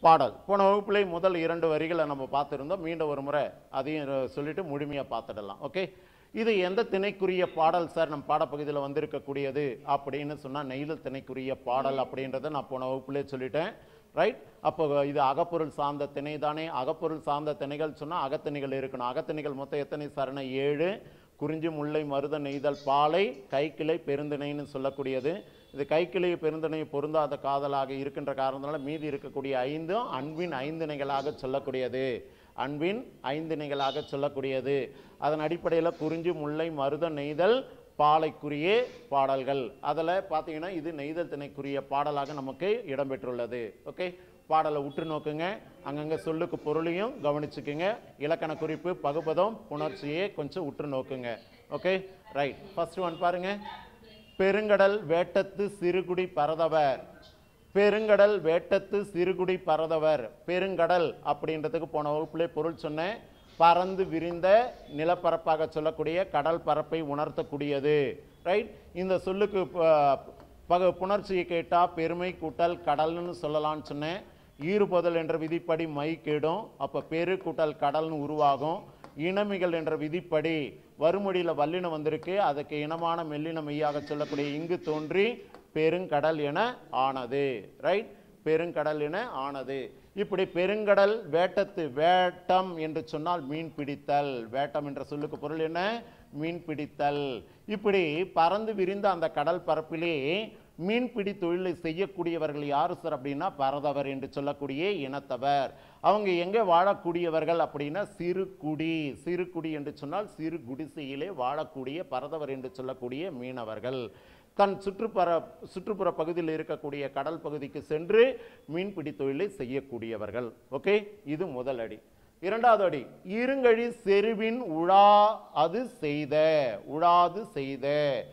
பாடல் போன வகுப்புல முதல் இரண்டு வரிகளை நம்ம பார்த்துருந்தோம் மீண்டும் ஒரு முறை அதையும் ர- சொல்லிட்டு முழுமையாக பார்த்துடலாம் ஓகே இது எந்த திணைக்குரிய பாடல் சார் நம்ம பாடப்பகுதியில் வந்திருக்கக்கூடியது அப்படின்னு சொன்னால் நெய்தல் திணைக்குரிய பாடல் அப்படின்றத நான் போன வகுப்புலேயே சொல்லிட்டேன் ரைட் அப்போ இது அகப்பொருள் சார்ந்த திணை தானே அகப்பொருள் சார்ந்த திணைகள் சொன்னால் அகத்திணைகள் இருக்கணும் அகத்திணைகள் மொத்தம் எத்தனை சரண ஏழு குறிஞ்சி முல்லை மருத நெய்தல் பாலை கைக்கிளை பெருந்திணைன்னு சொல்லக்கூடியது இது கைக்கிளை பெருந்திணை பொருந்தாத காதலாக இருக்கின்ற காரணத்தினால மீதி இருக்கக்கூடிய ஐந்தும் அன்பின் ஐந்திணைகளாக சொல்லக்கூடியது அன்பின் ஐந்திணைகளாக சொல்லக்கூடியது அதன் அடிப்படையில் குறிஞ்சி முல்லை மருத நெய்தல் பாலைக்குரிய பாடல்கள் அதில் பார்த்தீங்கன்னா இது நெய்தல் திணைக்குரிய பாடலாக நமக்கு இடம்பெற்றுள்ளது ஓகே பாடலை உற்று நோக்குங்க அங்கங்கே சொல்லுக்கு பொருளையும் கவனிச்சுக்குங்க இலக்கண குறிப்பு பகுபதம் புணர்ச்சியை கொஞ்சம் உற்று நோக்குங்க ஓகே ரைட் ஃபர்ஸ்ட் ஒன் பாருங்க பெருங்கடல் வேட்டத்து சிறுகுடி பரதவர் பெருங்கடல் வேட்டத்து சிறுகுடி பரதவர் பெருங்கடல் அப்படின்றதுக்கு போன வகுப்புலே பொருள் சொன்னேன் பறந்து விரிந்த நிலப்பரப்பாக சொல்லக்கூடிய கடல் பரப்பை உணர்த்தக்கூடியது ரைட் இந்த சொல்லுக்கு ப- பக புணர்ச்சியை கேட்டால் பெருமை கூட்டல் கடல்னு சொல்லலாம்னு சொன்னேன் ஈறுபொதல் என்ற விதிப்படி மை கெடும் அப்போ பெரு கூட்டல் கடல்னு உருவாகும் இனமிகள் என்ற விதிப்படி வறுமொழியில் வல்லினம் வந்திருக்கு அதுக்கு இனமான மெல்லின மெய்யாக சொல்லக்கூடிய இங்கு தோன்றி பெருங்கடல் என ஆனது ரைட் பெருங்கடல் என ஆனது இப்படி பெருங்கடல் வேட்டத்து வேட்டம் என்று சொன்னால் மீன் பிடித்தல் வேட்டம் என்ற சொல்லுக்கு பொருள் என்ன மீன் பிடித்தல் இப்படி பறந்து விரிந்த அந்த கடல் பரப்பிலே மீன்பிடி தொழிலை செய்யக்கூடியவர்கள் யாரு சார் அப்படின்னா பரதவர் என்று சொல்லக்கூடிய இனத்தவர் அவங்க எங்கே வாழக்கூடியவர்கள் அப்படின்னா சிறுகுடி சிறுகுடி என்று சொன்னால் சிறு குடிசையிலே வாழக்கூடிய பரதவர் என்று சொல்லக்கூடிய மீனவர்கள் தன் சுற்றுப்புற சுற்றுப்புற பகுதியில் இருக்கக்கூடிய கடல் பகுதிக்கு சென்று மீன்பிடி தொழிலை செய்யக்கூடியவர்கள் ஓகே இது முதல் அடி இரண்டாவது அடி இருங்கழி செருவின் உழா அது செய்த உழாது செய்த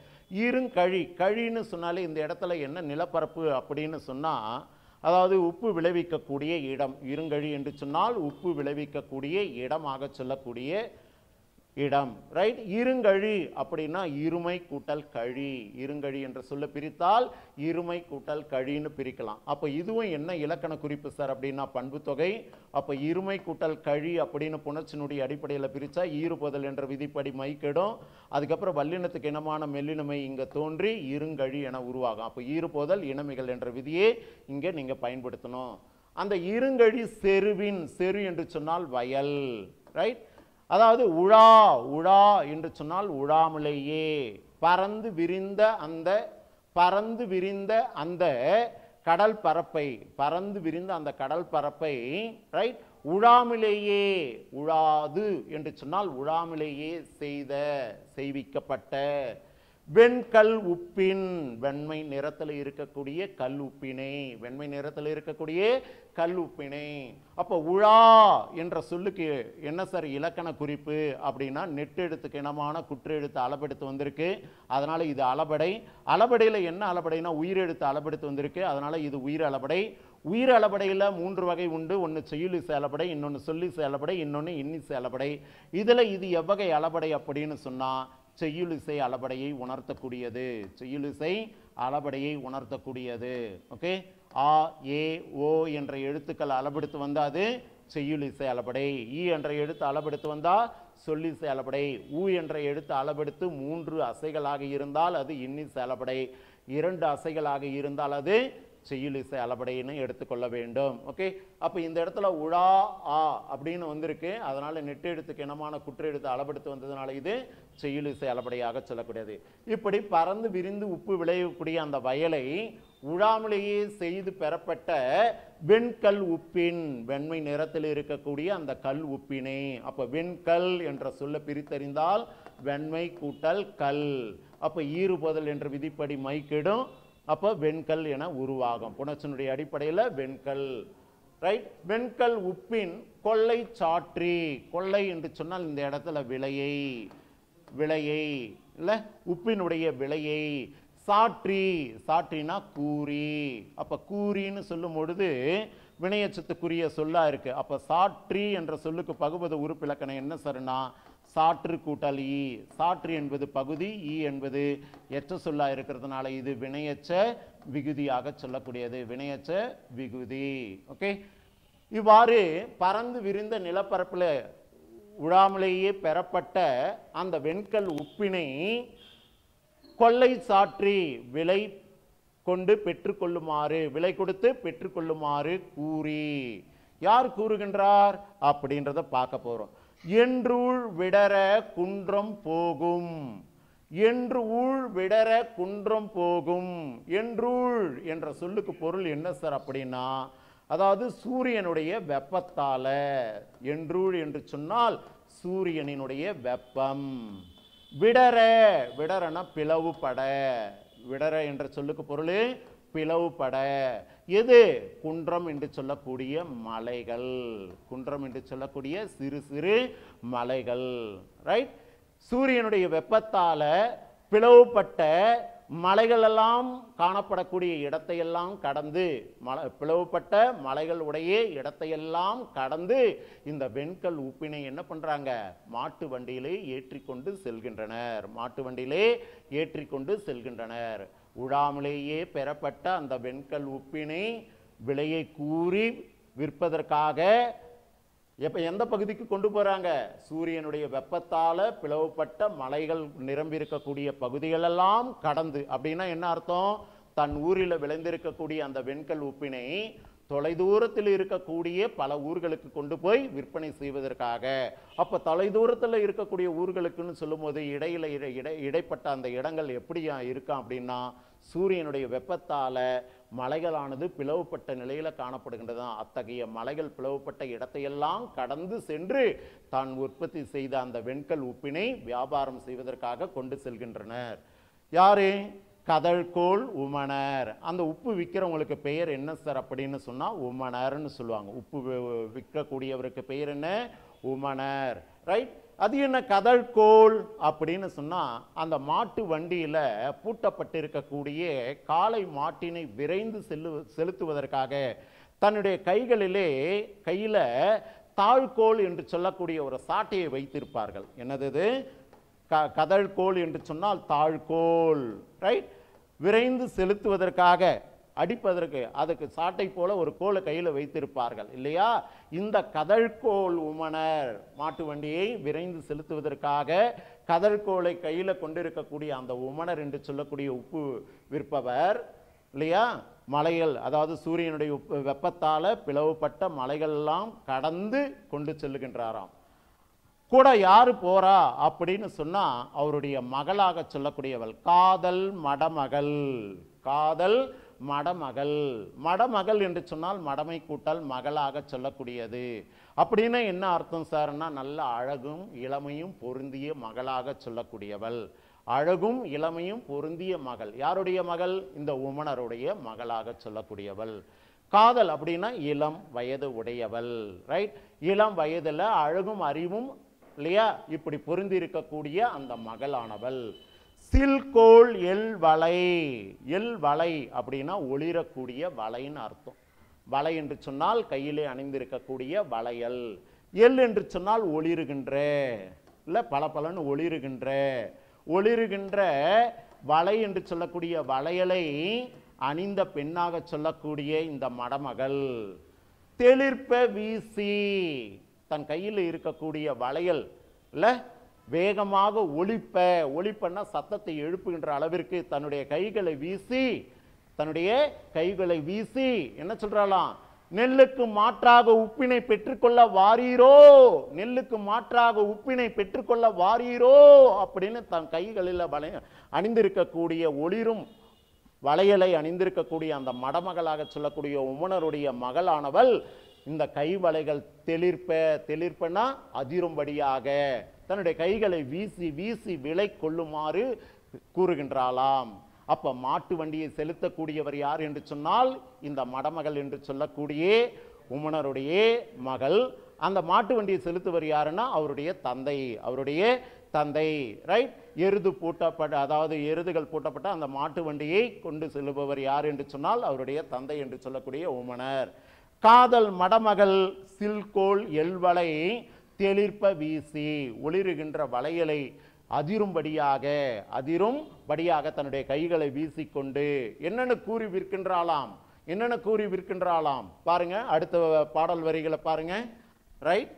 இருங்கழி கழின்னு சொன்னாலே இந்த இடத்துல என்ன நிலப்பரப்பு அப்படின்னு சொன்னா அதாவது உப்பு விளைவிக்கக்கூடிய இடம் இருங்கழி என்று சொன்னால் உப்பு விளைவிக்கக்கூடிய இடமாக சொல்லக்கூடிய இடம் ரைட் இருங்கழி அப்படின்னா இருமை கூட்டல் கழி இருங்கழி என்ற சொல்ல பிரித்தால் இருமை கூட்டல் கழின்னு பிரிக்கலாம் அப்போ இதுவும் என்ன இலக்கண குறிப்பு சார் அப்படின்னா பண்புத்தொகை அப்போ இருமை கூட்டல் கழி அப்படின்னு புணர்ச்சினுடைய அடிப்படையில் பிரித்தா ஈறுபொதல் என்ற விதிப்படி மைக்கெடும் அதுக்கப்புறம் வல்லினத்துக்கு இனமான மெல்லினமை இங்கே தோன்றி இருங்கழி என உருவாகும் அப்போ ஈறுபோதல் இனமிகள் என்ற விதியை இங்கே நீங்கள் பயன்படுத்தணும் அந்த இருங்கழி செருவின் செரு என்று சொன்னால் வயல் ரைட் அதாவது உழா உழா என்று சொன்னால் உழாமலேயே பறந்து விரிந்த அந்த பறந்து விரிந்த அந்த கடல் பரப்பை பறந்து விரிந்த அந்த கடல் பரப்பை ரைட் உழாமலேயே உழாது என்று சொன்னால் உழாமலேயே செய்த செய்விக்கப்பட்ட வெண்கல் உப்பின் வெண்மை நிறத்தில் இருக்கக்கூடிய கல் உப்பினை வெண்மை நிறத்தில் இருக்கக்கூடிய கல் உப்பினை அப்போ உழா என்ற சொல்லுக்கு என்ன சார் இலக்கண குறிப்பு அப்படின்னா நெட்டெழுத்துக்கு இனமான குற்றெழுத்து அளபெடுத்து வந்திருக்கு அதனால இது அளபடை அளபடையில் என்ன அளபடைனா உயிரெழுத்து அளபெடுத்து வந்திருக்கு அதனால இது உயிர் அளபடை உயிர் அளபடையில் மூன்று வகை உண்டு ஒன்று செய்யுளி சேலப்படை இன்னொன்று சொல்லி சேலப்படை இன்னொன்று இன்னி சேலப்படை இதில் இது எவ்வகை அளபடை அப்படின்னு சொன்னால் செய்யுளிசை அளபடையை உணர்த்தக்கூடியது செய்யுளிசை அளபடையை உணர்த்தக்கூடியது ஓகே ஆ ஏ ஓ என்ற எழுத்துக்கள் அளபெடுத்து வந்தா அது செய்யுளிசை அளபடை ஈ என்ற எழுத்து அளபெடுத்து வந்தா சொல்லிசை அளபடை ஊ என்ற எழுத்து அளபெடுத்து மூன்று அசைகளாக இருந்தால் அது இன்னிசை அளபடை இரண்டு அசைகளாக இருந்தால் அது செய்யுளிசை அளபடைன்னு எடுத்துக்கொள்ள வேண்டும் ஓகே அப்போ இந்த இடத்துல உழா ஆ அப்படின்னு வந்திருக்கு அதனால நெட்டெழுத்துக்கு இனமான குற்றெழுத்து அளபெடுத்து வந்ததுனால இது செய்யுளிசை அளபடையாக சொல்லக்கூடியது இப்படி பறந்து விரிந்து உப்பு விளையக்கூடிய அந்த வயலை உழாமலேயே செய்து பெறப்பட்ட வெண்கல் உப்பின் வெண்மை நிறத்தில் இருக்கக்கூடிய அந்த கல் உப்பினை அப்போ வெண்கல் என்ற சொல்ல பிரித்தறிந்தால் வெண்மை கூட்டல் கல் அப்போ ஈறுபொதல் என்ற விதிப்படி மைக்கிடும் அப்போ வெண்கல் என உருவாகும் புணர்ச்சியினுடைய அடிப்படையில் வெண்கல் ரைட் வெண்கல் உப்பின் கொள்ளை சாற்றி கொள்ளை என்று சொன்னால் இந்த இடத்துல விலையை விலையை இல்லை உப்பினுடைய விலையை சாற்றி சாற்றினா கூறி அப்போ கூறின்னு சொல்லும் பொழுது வினையச்சத்துக்குரிய சொல்லா இருக்கு அப்போ சாற்றி என்ற சொல்லுக்கு பகுபத உறுப்பிலக்கணம் என்ன சார்னா சாற்று கூட்டல் ஈ சாற்று என்பது பகுதி ஈ என்பது எச்ச சொல்லா இருக்கிறதுனால இது வினையச்ச விகுதியாக சொல்லக்கூடியது வினையச்ச விகுதி ஓகே இவ்வாறு பறந்து விரிந்த நிலப்பரப்பில் உழாமலேயே பெறப்பட்ட அந்த வெண்கல் உப்பினை கொள்ளை சாற்றி விலை கொண்டு பெற்றுக்கொள்ளுமாறு விலை கொடுத்து பெற்றுக்கொள்ளுமாறு கூறி யார் கூறுகின்றார் அப்படின்றத பார்க்க போறோம் என்றூழ் விடர குன்றம் போகும் என்று ஊழ் விடர குன்றம் போகும் என்றூழ் என்ற சொல்லுக்கு பொருள் என்ன சார் அப்படின்னா அதாவது சூரியனுடைய வெப்பத்தால என்றூழ் என்று சொன்னால் சூரியனினுடைய வெப்பம் விடர விடரன பிளவுபட விடர என்ற சொல்லுக்கு பொருள் பிளவுபட எது குன்றம் என்று சொல்லக்கூடிய மலைகள் குன்றம் என்று சொல்லக்கூடிய சிறு சிறு மலைகள் ரைட் சூரியனுடைய வெப்பத்தால பிளவுபட்ட மலைகளெல்லாம் காணப்படக்கூடிய இடத்தையெல்லாம் கடந்து மலை பிளவுபட்ட மலைகள் உடைய இடத்தையெல்லாம் கடந்து இந்த வெண்கல் உப்பினை என்ன பண்றாங்க மாட்டு வண்டியிலே ஏற்றிக்கொண்டு செல்கின்றனர் மாட்டு வண்டியிலே ஏற்றிக்கொண்டு செல்கின்றனர் உழாமலேயே பெறப்பட்ட அந்த வெண்கல் உப்பினை விலையை கூறி விற்பதற்காக எப்ப எந்த பகுதிக்கு கொண்டு போறாங்க சூரியனுடைய வெப்பத்தால பிளவுபட்ட மலைகள் நிரம்பி இருக்கக்கூடிய பகுதிகளெல்லாம் கடந்து அப்படின்னா என்ன அர்த்தம் தன் ஊரில் விளைந்திருக்கக்கூடிய அந்த வெண்கல் உப்பினை தொலைதூரத்தில் இருக்கக்கூடிய பல ஊர்களுக்கு கொண்டு போய் விற்பனை செய்வதற்காக அப்ப தொலைதூரத்தில் இருக்கக்கூடிய ஊர்களுக்குன்னு சொல்லும்போது இடையில இடை- இடை இடைப்பட்ட அந்த இடங்கள் எப்படியா இருக்கான் அப்படின்னா சூரியனுடைய வெப்பத்தால மலைகளானது பிளவுபட்ட நிலையில காணப்படுகின்றது அத்தகைய மலைகள் பிளவுபட்ட இடத்தையெல்லாம் கடந்து சென்று தான் உற்பத்தி செய்த அந்த வெண்கல் உப்பினை வியாபாரம் செய்வதற்காக கொண்டு செல்கின்றனர் யாரு கதழ்கோல் உமணர் அந்த உப்பு விற்கிறவங்களுக்கு பெயர் என்ன சார் அப்படின்னு சொன்னா உமணர்னு சொல்லுவாங்க உப்பு வி- விற்கக்கூடியவருக்கு பெயர் என்ன உமணர் ரைட் அது என்ன கதழ்கோல் அப்படின்னு சொன்னா அந்த மாட்டு வண்டியில பூட்டப்பட்டிருக்கக்கூடிய காளை மாட்டினை விரைந்து செல்லு செலுத்துவதற்காக தன்னுடைய கைகளிலே கையில தாழ்கோல் என்று சொல்லக்கூடிய ஒரு சாட்டையை வைத்திருப்பார்கள் என்னது இது க கதழ்கோல் என்று சொன்னால் தாழ்கோல் ரைட் விரைந்து செலுத்துவதற்காக அடிப்பதற்கு அதுக்கு சாட்டை போல ஒரு கோலை கையில் வைத்திருப்பார்கள் இல்லையா இந்த கதழ்கோல் உமணர் மாட்டு வண்டியை விரைந்து செலுத்துவதற்காக கதழ்கோலை கையில் கொண்டிருக்கக்கூடிய அந்த உமணர் என்று சொல்லக்கூடிய உப்பு விற்பவர் இல்லையா மலைகள் அதாவது சூரியனுடைய உப்பு வெப்பத்தால பிளவுபட்ட மலைகள் எல்லாம் கடந்து கொண்டு செல்லுகின்றாராம் கூட யாரு போறா அப்படின்னு சொன்னா அவருடைய மகளாக சொல்லக்கூடியவள் காதல் மடமகள் காதல் மடமகள் மடமகள் என்று சொன்னால் மடமை கூட்டல் மகளாக சொல்லக்கூடியது அப்படின்னா என்ன அர்த்தம் சார்னா நல்ல அழகும் இளமையும் பொருந்திய மகளாக சொல்லக்கூடியவள் அழகும் இளமையும் பொருந்திய மகள் யாருடைய மகள் இந்த உமணருடைய மகளாக சொல்லக்கூடியவள் காதல் அப்படின்னா இளம் வயது உடையவள் ரைட் இளம் வயதுல அழகும் அறிவும் இல்லையா இப்படி பொருந்தி இருக்கக்கூடிய அந்த மகளானவள் சில்கோள் எல் வலை எல் வலை அப்படின்னா ஒளிரக்கூடிய வலைன்னு அர்த்தம் வலை என்று சொன்னால் கையிலே அணிந்திருக்கக்கூடிய வளையல் எல் என்று சொன்னால் ஒளிருகின்ற இல்லை பல பலன்னு ஒளிருகின்ற ஒளிருகின்ற வலை என்று சொல்லக்கூடிய வளையலை அணிந்த பெண்ணாக சொல்லக்கூடிய இந்த மடமகள் தெளிர்ப்ப வீசி தன் கையில் இருக்கக்கூடிய வளையல் இல்ல வேகமாக ஒளிப்ப ஒளிப்பன்னா சத்தத்தை எழுப்புகின்ற அளவிற்கு தன்னுடைய கைகளை வீசி தன்னுடைய கைகளை வீசி என்ன சொல்றாளாம் நெல்லுக்கு மாற்றாக உப்பினை பெற்றுக்கொள்ள வாரீரோ நெல்லுக்கு மாற்றாக உப்பினை பெற்றுக்கொள்ள வாரீரோ அப்படின்னு தன் கைகளில் வளைய அணிந்திருக்கக்கூடிய ஒளிரும் வளையலை அணிந்திருக்கக்கூடிய அந்த மடமகளாக சொல்லக்கூடிய உமனருடைய மகளானவள் இந்த கை வளைகள் தெளிர்ப்ப தெளிர்ப்பனா அதிரும்படியாக தன்னுடைய கைகளை வீசி வீசி விலை கொள்ளுமாறு கூறுகின்றாளாம் அப்ப மாட்டு வண்டியை செலுத்தக்கூடியவர் யார் என்று சொன்னால் இந்த மடமகள் என்று சொல்லக்கூடிய உமனருடைய மகள் அந்த மாட்டு வண்டியை செலுத்துவர் யாருன்னா அவருடைய தந்தை அவருடைய தந்தை ரைட் எருது பூட்டப்பட்ட அதாவது எருதுகள் பூட்டப்பட்ட அந்த மாட்டு வண்டியை கொண்டு செல்லுபவர் யார் என்று சொன்னால் அவருடைய தந்தை என்று சொல்லக்கூடிய உமனர் காதல் மடமகள் சில்கோல் எல்வளை தெளிர்ப்ப வீசி ஒளிருகின்ற வளையலை அதிரும்படியாக அதிரும் படியாக தன்னுடைய கைகளை வீசிக்கொண்டு என்னென்னு கூறி விற்கின்றாளாம் என்னென்ன கூறி விற்கின்றாளாம் பாருங்க அடுத்த பாடல் வரிகளை பாருங்க ரைட்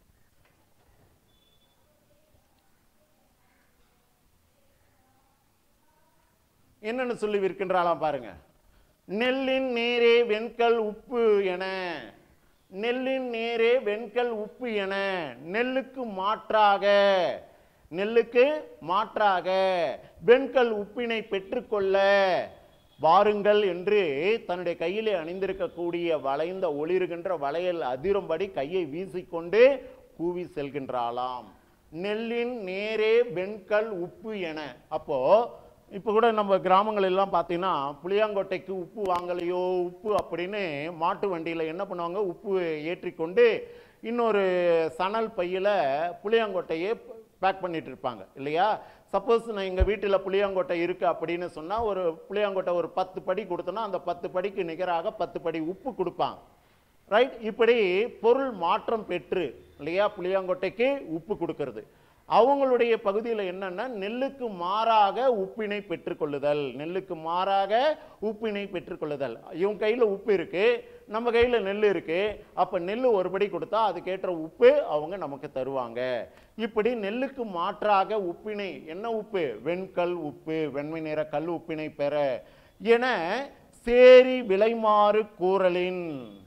என்னன்னு சொல்லி விற்கின்றாளாம் பாருங்க நெல்லின் நேரே வெண்கல் உப்பு என நெல்லின் நேரே வெண்கல் உப்பு என நெல்லுக்கு மாற்றாக நெல்லுக்கு மாற்றாக வெண்கல் உப்பினை பெற்றுக்கொள்ள வாருங்கள் என்று தன்னுடைய கையிலே அணிந்திருக்கக்கூடிய வளைந்த ஒளிருகின்ற வளையல் அதிரும்படி கையை வீசிக்கொண்டு கூவி செல்கின்றாளாம் நெல்லின் நேரே வெண்கல் உப்பு என அப்போ இப்போ கூட நம்ம கிராமங்கள் எல்லாம் பார்த்தீங்கன்னா புளியாங்கொட்டைக்கு உப்பு வாங்கலையோ உப்பு அப்படின்னு மாட்டு வண்டியில் என்ன பண்ணுவாங்க உப்பு ஏற்றிக்கொண்டு இன்னொரு சணல் பையில் புளியாங்கொட்டையை பேக் பண்ணிட்டு இருப்பாங்க இல்லையா சப்போஸ் நான் எங்கள் வீட்டில் புளியாங்கொட்டை இருக்கு அப்படின்னு சொன்னால் ஒரு புளியாங்கொட்டை ஒரு பத்து படி கொடுத்தோன்னா அந்த பத்து படிக்கு நிகராக பத்து படி உப்பு கொடுப்பாங்க ரைட் இப்படி பொருள் மாற்றம் பெற்று இல்லையா புளியாங்கொட்டைக்கு உப்பு கொடுக்கறது அவங்களுடைய பகுதியில் என்னன்னா நெல்லுக்கு மாறாக உப்பினை பெற்றுக்கொள்ளுதல் நெல்லுக்கு மாறாக உப்பினை பெற்றுக்கொள்ளுதல் இவங்க கையில் உப்பு இருக்கு நம்ம கையில் நெல் இருக்கு அப்போ நெல் ஒருபடி கொடுத்தா அதுக்கேற்ற உப்பு அவங்க நமக்கு தருவாங்க இப்படி நெல்லுக்கு மாற்றாக உப்பினை என்ன உப்பு வெண்கல் உப்பு வெண்மை நிற கல் உப்பினை பெற என சேரி விலைமாறு கூறலின்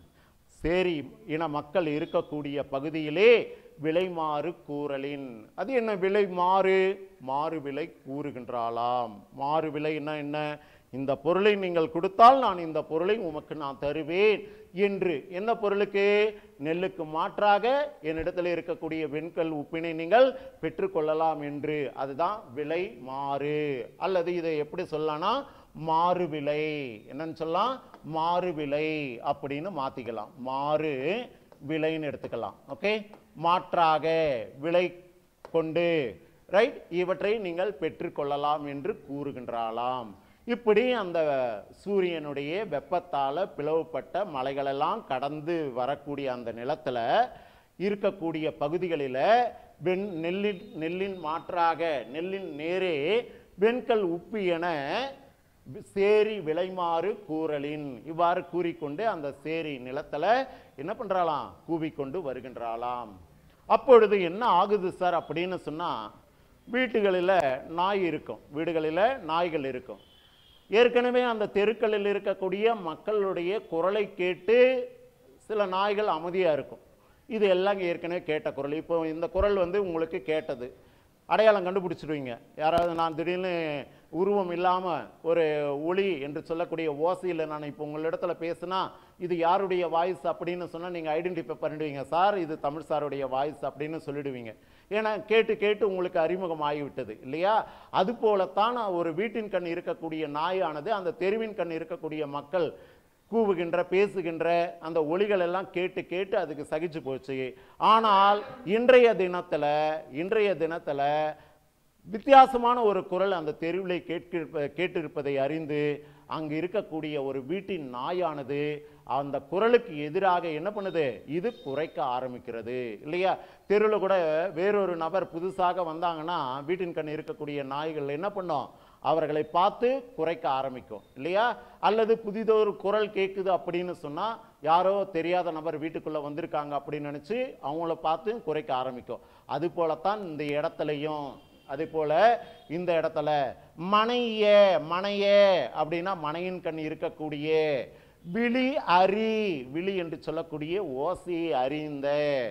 சேரி இன மக்கள் இருக்கக்கூடிய பகுதியிலே விலைமாறு கூறலின் அது என்ன விலை மாறு மாறு விலை கூறுகின்றாளாம் மாறு விலைன்னா என்ன இந்த பொருளை நீங்கள் கொடுத்தால் நான் இந்த பொருளை உமக்கு நான் தருவேன் என்று என்ன பொருளுக்கு நெல்லுக்கு மாற்றாக என்னிடத்தில் இருக்கக்கூடிய வெண்கல் உப்பினை நீங்கள் பெற்றுக்கொள்ளலாம் என்று அதுதான் விலை மாறு அல்லது இதை எப்படி சொல்லலாம்னா மாறு விலை என்னன்னு சொல்லலாம் மாறு விலை அப்படின்னு மாத்திக்கலாம் மாறு விலைன்னு எடுத்துக்கலாம் ஓகே மாற்றாக விலை கொண்டு ரைட் இவற்றை நீங்கள் பெற்றுக்கொள்ளலாம் என்று கூறுகின்றாளாம் இப்படி அந்த சூரியனுடைய வெப்பத்தால பிளவுபட்ட மலைகளெல்லாம் கடந்து வரக்கூடிய அந்த நிலத்துல இருக்கக்கூடிய பகுதிகளில் வெண் நெல்லின் நெல்லின் மாற்றாக நெல்லின் நேரே வெண்கல் உப்பு என சேரி விலைமாறு கூறலின் இவ்வாறு கூறிக்கொண்டு அந்த சேரி நிலத்துல என்ன பண்றாளாம் கூவிக்கொண்டு வருகின்றாளாம் அப்பொழுது என்ன ஆகுது சார் அப்படின்னு சொன்னா வீட்டுகளில் நாய் இருக்கும் வீடுகளில் நாய்கள் இருக்கும் ஏற்கனவே அந்த தெருக்களில் இருக்கக்கூடிய மக்களுடைய குரலை கேட்டு சில நாய்கள் அமைதியாக இருக்கும் இது எல்லாம் ஏற்கனவே கேட்ட குரல் இப்போ இந்த குரல் வந்து உங்களுக்கு கேட்டது அடையாளம் கண்டுபிடிச்சிடுவீங்க யாராவது நான் திடீர்னு உருவம் இல்லாமல் ஒரு ஒளி என்று சொல்லக்கூடிய ஓசையில் நான் இப்போ உங்களிடத்துல பேசுனா இது யாருடைய வாய்ஸ் அப்படின்னு சொன்னால் நீங்கள் ஐடென்டிஃபை பண்ணிடுவீங்க சார் இது தமிழ் சாருடைய வாய்ஸ் அப்படின்னு சொல்லிடுவீங்க ஏன்னா கேட்டு கேட்டு உங்களுக்கு அறிமுகம் ஆகிவிட்டது இல்லையா அது போலத்தான் ஒரு வீட்டின் கண் இருக்கக்கூடிய நாயானது அந்த தெருவின் கண் இருக்கக்கூடிய மக்கள் கூவுகின்ற பேசுகின்ற அந்த ஒளிகள் எல்லாம் கேட்டு கேட்டு அதுக்கு சகிச்சு போச்சு ஆனால் இன்றைய தினத்துல இன்றைய தினத்துல வித்தியாசமான ஒரு குரல் அந்த தெருவிலே கேட்க கேட்டிருப்பதை அறிந்து அங்கு இருக்கக்கூடிய ஒரு வீட்டின் நாயானது அந்த குரலுக்கு எதிராக என்ன பண்ணுது இது குறைக்க ஆரம்பிக்கிறது இல்லையா தெருவில் கூட வேறொரு நபர் புதுசாக வந்தாங்கன்னா வீட்டின் கண் இருக்கக்கூடிய நாய்கள் என்ன பண்ணும் அவர்களை பார்த்து குறைக்க ஆரம்பிக்கும் இல்லையா அல்லது புதிதொரு குரல் கேட்குது அப்படின்னு சொன்னா யாரோ தெரியாத நபர் வீட்டுக்குள்ள வந்திருக்காங்க அப்படின்னு நினைச்சு அவங்கள பார்த்து குறைக்க ஆரம்பிக்கும் அது போலத்தான் இந்த இடத்துலையும் அதே போல இந்த இடத்துல மனைய மனைய அப்படின்னா மனையின் கண் இருக்கக்கூடிய விழி அறி விழி என்று சொல்லக்கூடிய ஓசை அறிந்த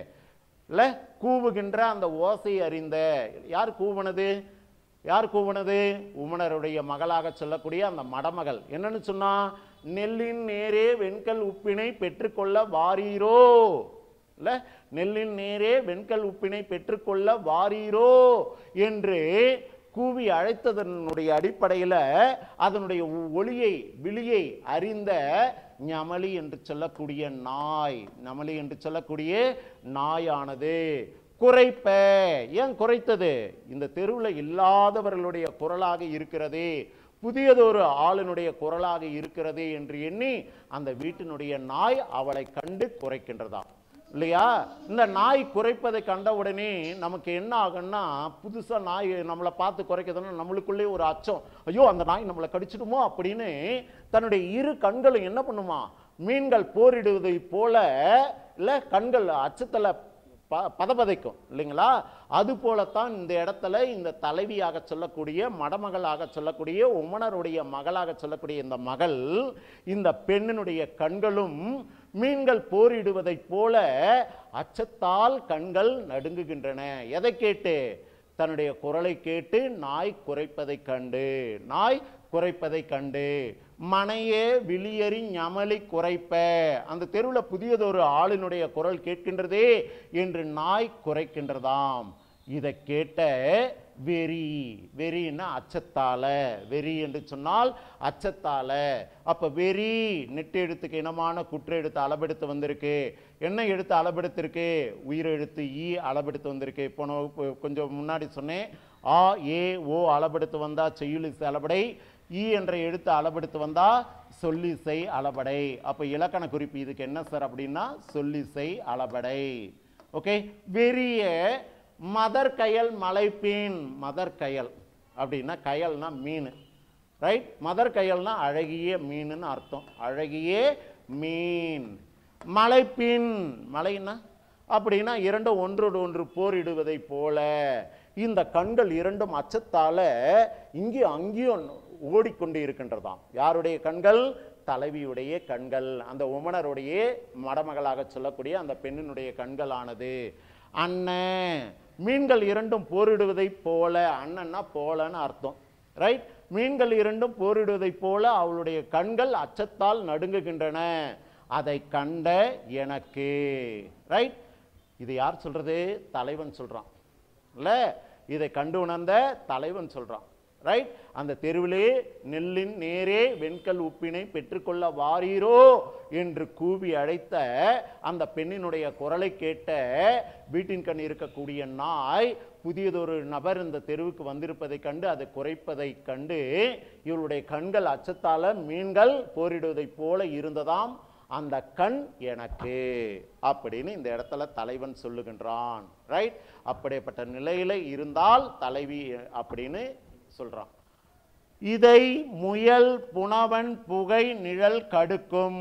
இல்ல கூவுகின்ற அந்த ஓசை அறிந்த யார் கூவுனது யார் கூவுனது உமனருடைய மகளாக சொல்லக்கூடிய அந்த மடமகள் என்னன்னு சொன்னா நெல்லின் நேரே வெண்கல் உப்பினை பெற்றுக்கொள்ள வாரீரோ இல்ல நெல்லின் நேரே வெண்கல் உப்பினை பெற்றுக்கொள்ள வாரீரோ என்று கூவி அழைத்ததனுடைய அடிப்படையில் அதனுடைய ஒ- ஒளியை விழியை அறிந்த ஞமலி என்று சொல்லக்கூடிய நாய் நமலி என்று சொல்லக்கூடிய நாயானது குறைப்ப ஏன் குறைத்தது இந்த தெருவில் இல்லாதவர்களுடைய குரலாக இருக்கிறதே புதியதொரு ஆளினுடைய குரலாக இருக்கிறதே என்று எண்ணி அந்த வீட்டினுடைய நாய் அவளை கண்டு குறைக்கின்றதாம் இல்லையா இந்த நாய் குறைப்பதை கண்ட உடனே நமக்கு என்ன ஆகும்னா புதுசா நாய் நம்மளை பார்த்து குறைக்குதுன்னா நம்மளுக்குள்ளே ஒரு அச்சம் ஐயோ அந்த நாய் நம்மளை கடிச்சிடுமோ அப்படின்னு தன்னுடைய இரு கண்களும் என்ன பண்ணுமா மீன்கள் போரிடுவதை போல இல்ல கண்கள் அச்சத்துல ப பதபதைக்கும் இல்லைங்களா அது போலத்தான் இந்த இடத்துல இந்த தலைவியாக சொல்லக்கூடிய மடமகளாக சொல்லக்கூடிய உமனருடைய மகளாக சொல்லக்கூடிய இந்த மகள் இந்த பெண்ணினுடைய கண்களும் மீன்கள் போரிடுவதைப் போல அச்சத்தால் கண்கள் நடுங்குகின்றன எதை கேட்டு தன்னுடைய குரலை கேட்டு நாய் குறைப்பதைக் கண்டு நாய் குறைப்பதைக் கண்டு மனையே விழியறி ஞமலி குறைப்ப அந்த தெருவில் புதியதொரு ஆளினுடைய குரல் கேட்கின்றதே என்று நாய் குறைக்கின்றதாம் இதை கேட்ட வெறி வெறின்னா அச்சத்தால வெறி என்று சொன்னால் அச்சத்தால அப்ப வெறி நெட்டு எழுத்துக்கு இனமான குற்ற எழுத்து அளபெடுத்து வந்திருக்கு என்ன எழுத்து அளபெடுத்திருக்கு உயிர் எழுத்து ஈ அளபெடுத்து வந்திருக்கு போன வகுப்பு கொஞ்சம் முன்னாடி சொன்னேன் ஆ ஏ ஓ அளபெடுத்து வந்தா செய்யுளிசை அளபடை ஈ என்ற எழுத்து அளபெடுத்து வந்தா சொல்லிசை அளபடை அப்ப இலக்கண குறிப்பு இதுக்கு என்ன சார் அப்படின்னா சொல்லிசை அளபடை ஓகே வெறிய மதர் கயல் மலைப்பீன் மதர் கயல் அப்படின்னா கயல்னா மீன் ரைட் மதர் கயல்னா அழகிய மீனுன்னு அர்த்தம் அழகிய மீன் மலைப்பீன் மலைன்னா அப்படின்னா இரண்டும் ஒன்றோடு ஒன்று போரிடுவதை போல இந்த கண்கள் இரண்டும் அச்சத்தால இங்கேயும் அங்கேயும் ஓடிக்கொண்டு இருக்கின்றதாம் யாருடைய கண்கள் தலைவியுடைய கண்கள் அந்த உமனருடைய மடமகளாக சொல்லக்கூடிய அந்த பெண்ணினுடைய கண்களானது அண்ணன் மீன்கள் இரண்டும் போரிடுவதைப் போல அண்ணன்னா போலன்னு அர்த்தம் ரைட் மீன்கள் இரண்டும் போரிடுவதைப் போல அவளுடைய கண்கள் அச்சத்தால் நடுங்குகின்றன அதை கண்ட எனக்கு ரைட் இது யார் சொல்றது தலைவன் சொல்றான் இல்ல இதை கண்டு உணர்ந்த தலைவன் சொல்றான் ரைட் அந்த தெருவிலே நெல்லின் நேரே வெண்கல் உப்பினை பெற்றுக்கொள்ள வாரீரோ என்று கூவி அழைத்த அந்த பெண்ணினுடைய குரலை கேட்ட வீட்டின் கண் இருக்கக்கூடிய நாய் புதியதொரு நபர் இந்த தெருவுக்கு வந்திருப்பதைக் கண்டு அதை குறைப்பதைக் கண்டு இவளுடைய கண்கள் அச்சத்தால மீன்கள் போரிடுவதைப் போல இருந்ததாம் அந்த கண் எனக்கு அப்படின்னு இந்த இடத்துல தலைவன் சொல்லுகின்றான் ரைட் அப்படிப்பட்ட நிலையில இருந்தால் தலைவி அப்படின்னு சொல்றான் இதை முயல் புனவன் புகை நிழல் கடுக்கும்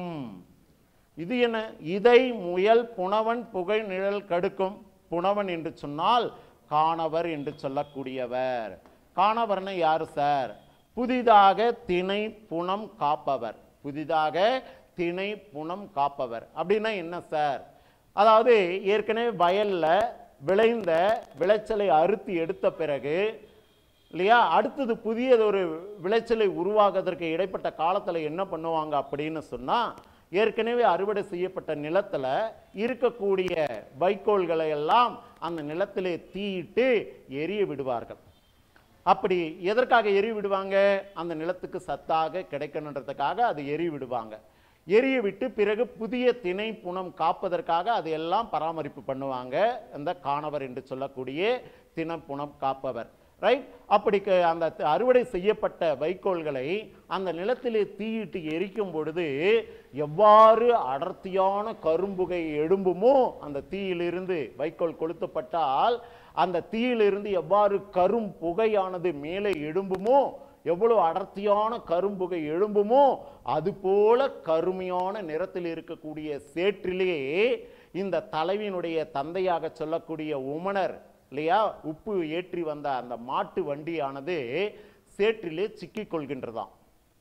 இது என்ன இதை முயல் புனவன் புகை நிழல் கடுக்கும் புனவன் என்று சொன்னால் காணவர் என்று சொல்லக்கூடியவர் காணவர்னா யாரு சார் புதிதாக திணை புனம் காப்பவர் புதிதாக திணை புனம் காப்பவர் அப்படின்னா என்ன சார் அதாவது ஏற்கனவே வயல்ல விளைந்த விளைச்சலை அறுத்து எடுத்த பிறகு இல்லையா அடுத்தது புதியதொரு விளைச்சலை உருவாக்குவதற்கு இடைப்பட்ட காலத்தில் என்ன பண்ணுவாங்க அப்படின்னு சொன்னால் ஏற்கனவே அறுவடை செய்யப்பட்ட நிலத்தில் இருக்கக்கூடிய வைக்கோல்களை எல்லாம் அந்த நிலத்திலே தீயிட்டு எரிய விடுவார்கள் அப்படி எதற்காக எரி விடுவாங்க அந்த நிலத்துக்கு சத்தாக கிடைக்கணுன்றதுக்காக அது எரி விடுவாங்க எரிய விட்டு பிறகு புதிய திணை புனம் காப்பதற்காக அதையெல்லாம் பராமரிப்பு பண்ணுவாங்க அந்த காணவர் என்று சொல்லக்கூடிய திணை புனம் காப்பவர் ரைட் அப்படி க- அந்த த- அறுவடை செய்யப்பட்ட வைக்கோல்களை அந்த நிலத்திலே தீயிட்டு எரிக்கும் பொழுது எவ்வாறு அடர்த்தியான கரும்புகை எழும்புமோ அந்த தீயிலிருந்து வைக்கோல் கொளுத்தப்பட்டால் அந்த தீயிலிருந்து எவ்வாறு கரும் புகையானது மேலே எழும்புமோ எவ்வளவு அடர்த்தியான கரும்புகை எழும்புமோ அதுபோல கருமையான நிறத்தில் இருக்கக்கூடிய சேற்றிலே இந்த தலைவியினுடைய தந்தையாக சொல்லக்கூடிய உமனர் இல்லையா உப்பு ஏற்றி வந்த அந்த மாட்டு வண்டியானது சேற்றிலே சிக்கிக் கொள்கின்றதாம்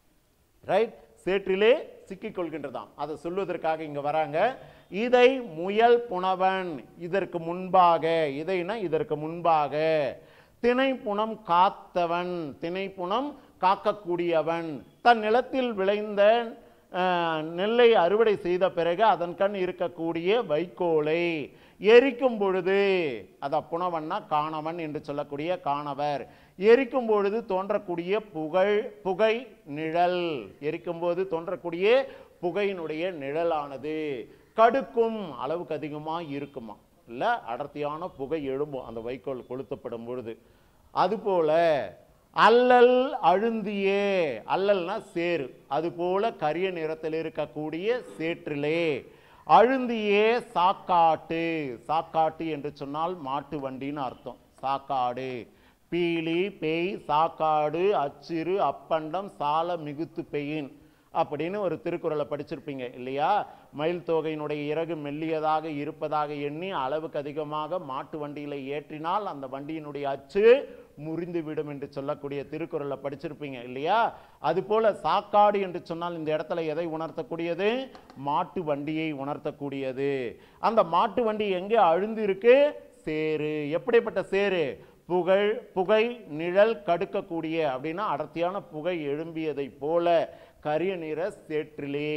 ரைட் சேற்றிலே சிக்கிக் கொள்கின்றதாம் அதை சொல்வதற்காக இங்க வராங்க இதை முயல் புனவன் இதற்கு முன்பாக இதைனா இதற்கு முன்பாக திணைப்புணம் காத்தவன் திணைப்புணம் காக்கக்கூடியவன் தன் நிலத்தில் விளைந்த அஹ், நெல்லை அறுவடை செய்த பிறகு அதன் கண் இருக்கக்கூடிய வைக்கோலை எரிக்கும் பொழுது அத புனவன்னா காணவன் என்று சொல்லக்கூடிய காணவர் எரிக்கும் பொழுது தோன்றக்கூடிய புகழ் புகை நிழல் எரிக்கும் போது தோன்றக்கூடிய புகையினுடைய நிழலானது கடுக்கும் அளவுக்கு அதிகமாக இருக்குமா இல்ல அடர்த்தியான புகை எழும்பும் அந்த வைக்கோல் கொளுத்தப்படும் பொழுது அதுபோல அல்லல் அழுந்தியே அல்லல்னா சேறு அதுபோல கரிய நிறத்தில் இருக்கக்கூடிய சேற்றிலே அழுந்தியே சாக்காட்டு சாக்காட்டு என்று சொன்னால் மாட்டு வண்டின்னு அர்த்தம் சாக்காடு பீலி பேய் சாக்காடு அச்சிறு அப்பண்டம் சால மிகுத்து பெயின் அப்படின்னு ஒரு திருக்குறளை படிச்சிருப்பீங்க இல்லையா மயில் தோகையினுடைய இறகு மெல்லியதாக இருப்பதாக எண்ணி அளவுக்கு அதிகமாக மாட்டு வண்டியில ஏற்றினால் அந்த வண்டியினுடைய அச்சு முறிந்து விடும் என்று சொல்லக்கூடிய திருக்குறளை படிச்சிருப்பீங்க இல்லையா அதுபோல சாக்காடு என்று சொன்னால் இந்த இடத்துல எதை உணர்த்தக்கூடியது மாட்டு வண்டியை உணர்த்தக்கூடியது அந்த மாட்டு வண்டி எங்கே அழுந்து இருக்கு சேரு எப்படிப்பட்ட சேரு புகழ் புகை நிழல் கடுக்கக்கூடிய அப்படின்னா அடர்த்தியான புகை எழும்பியதை போல கரிய நிற சேற்றிலே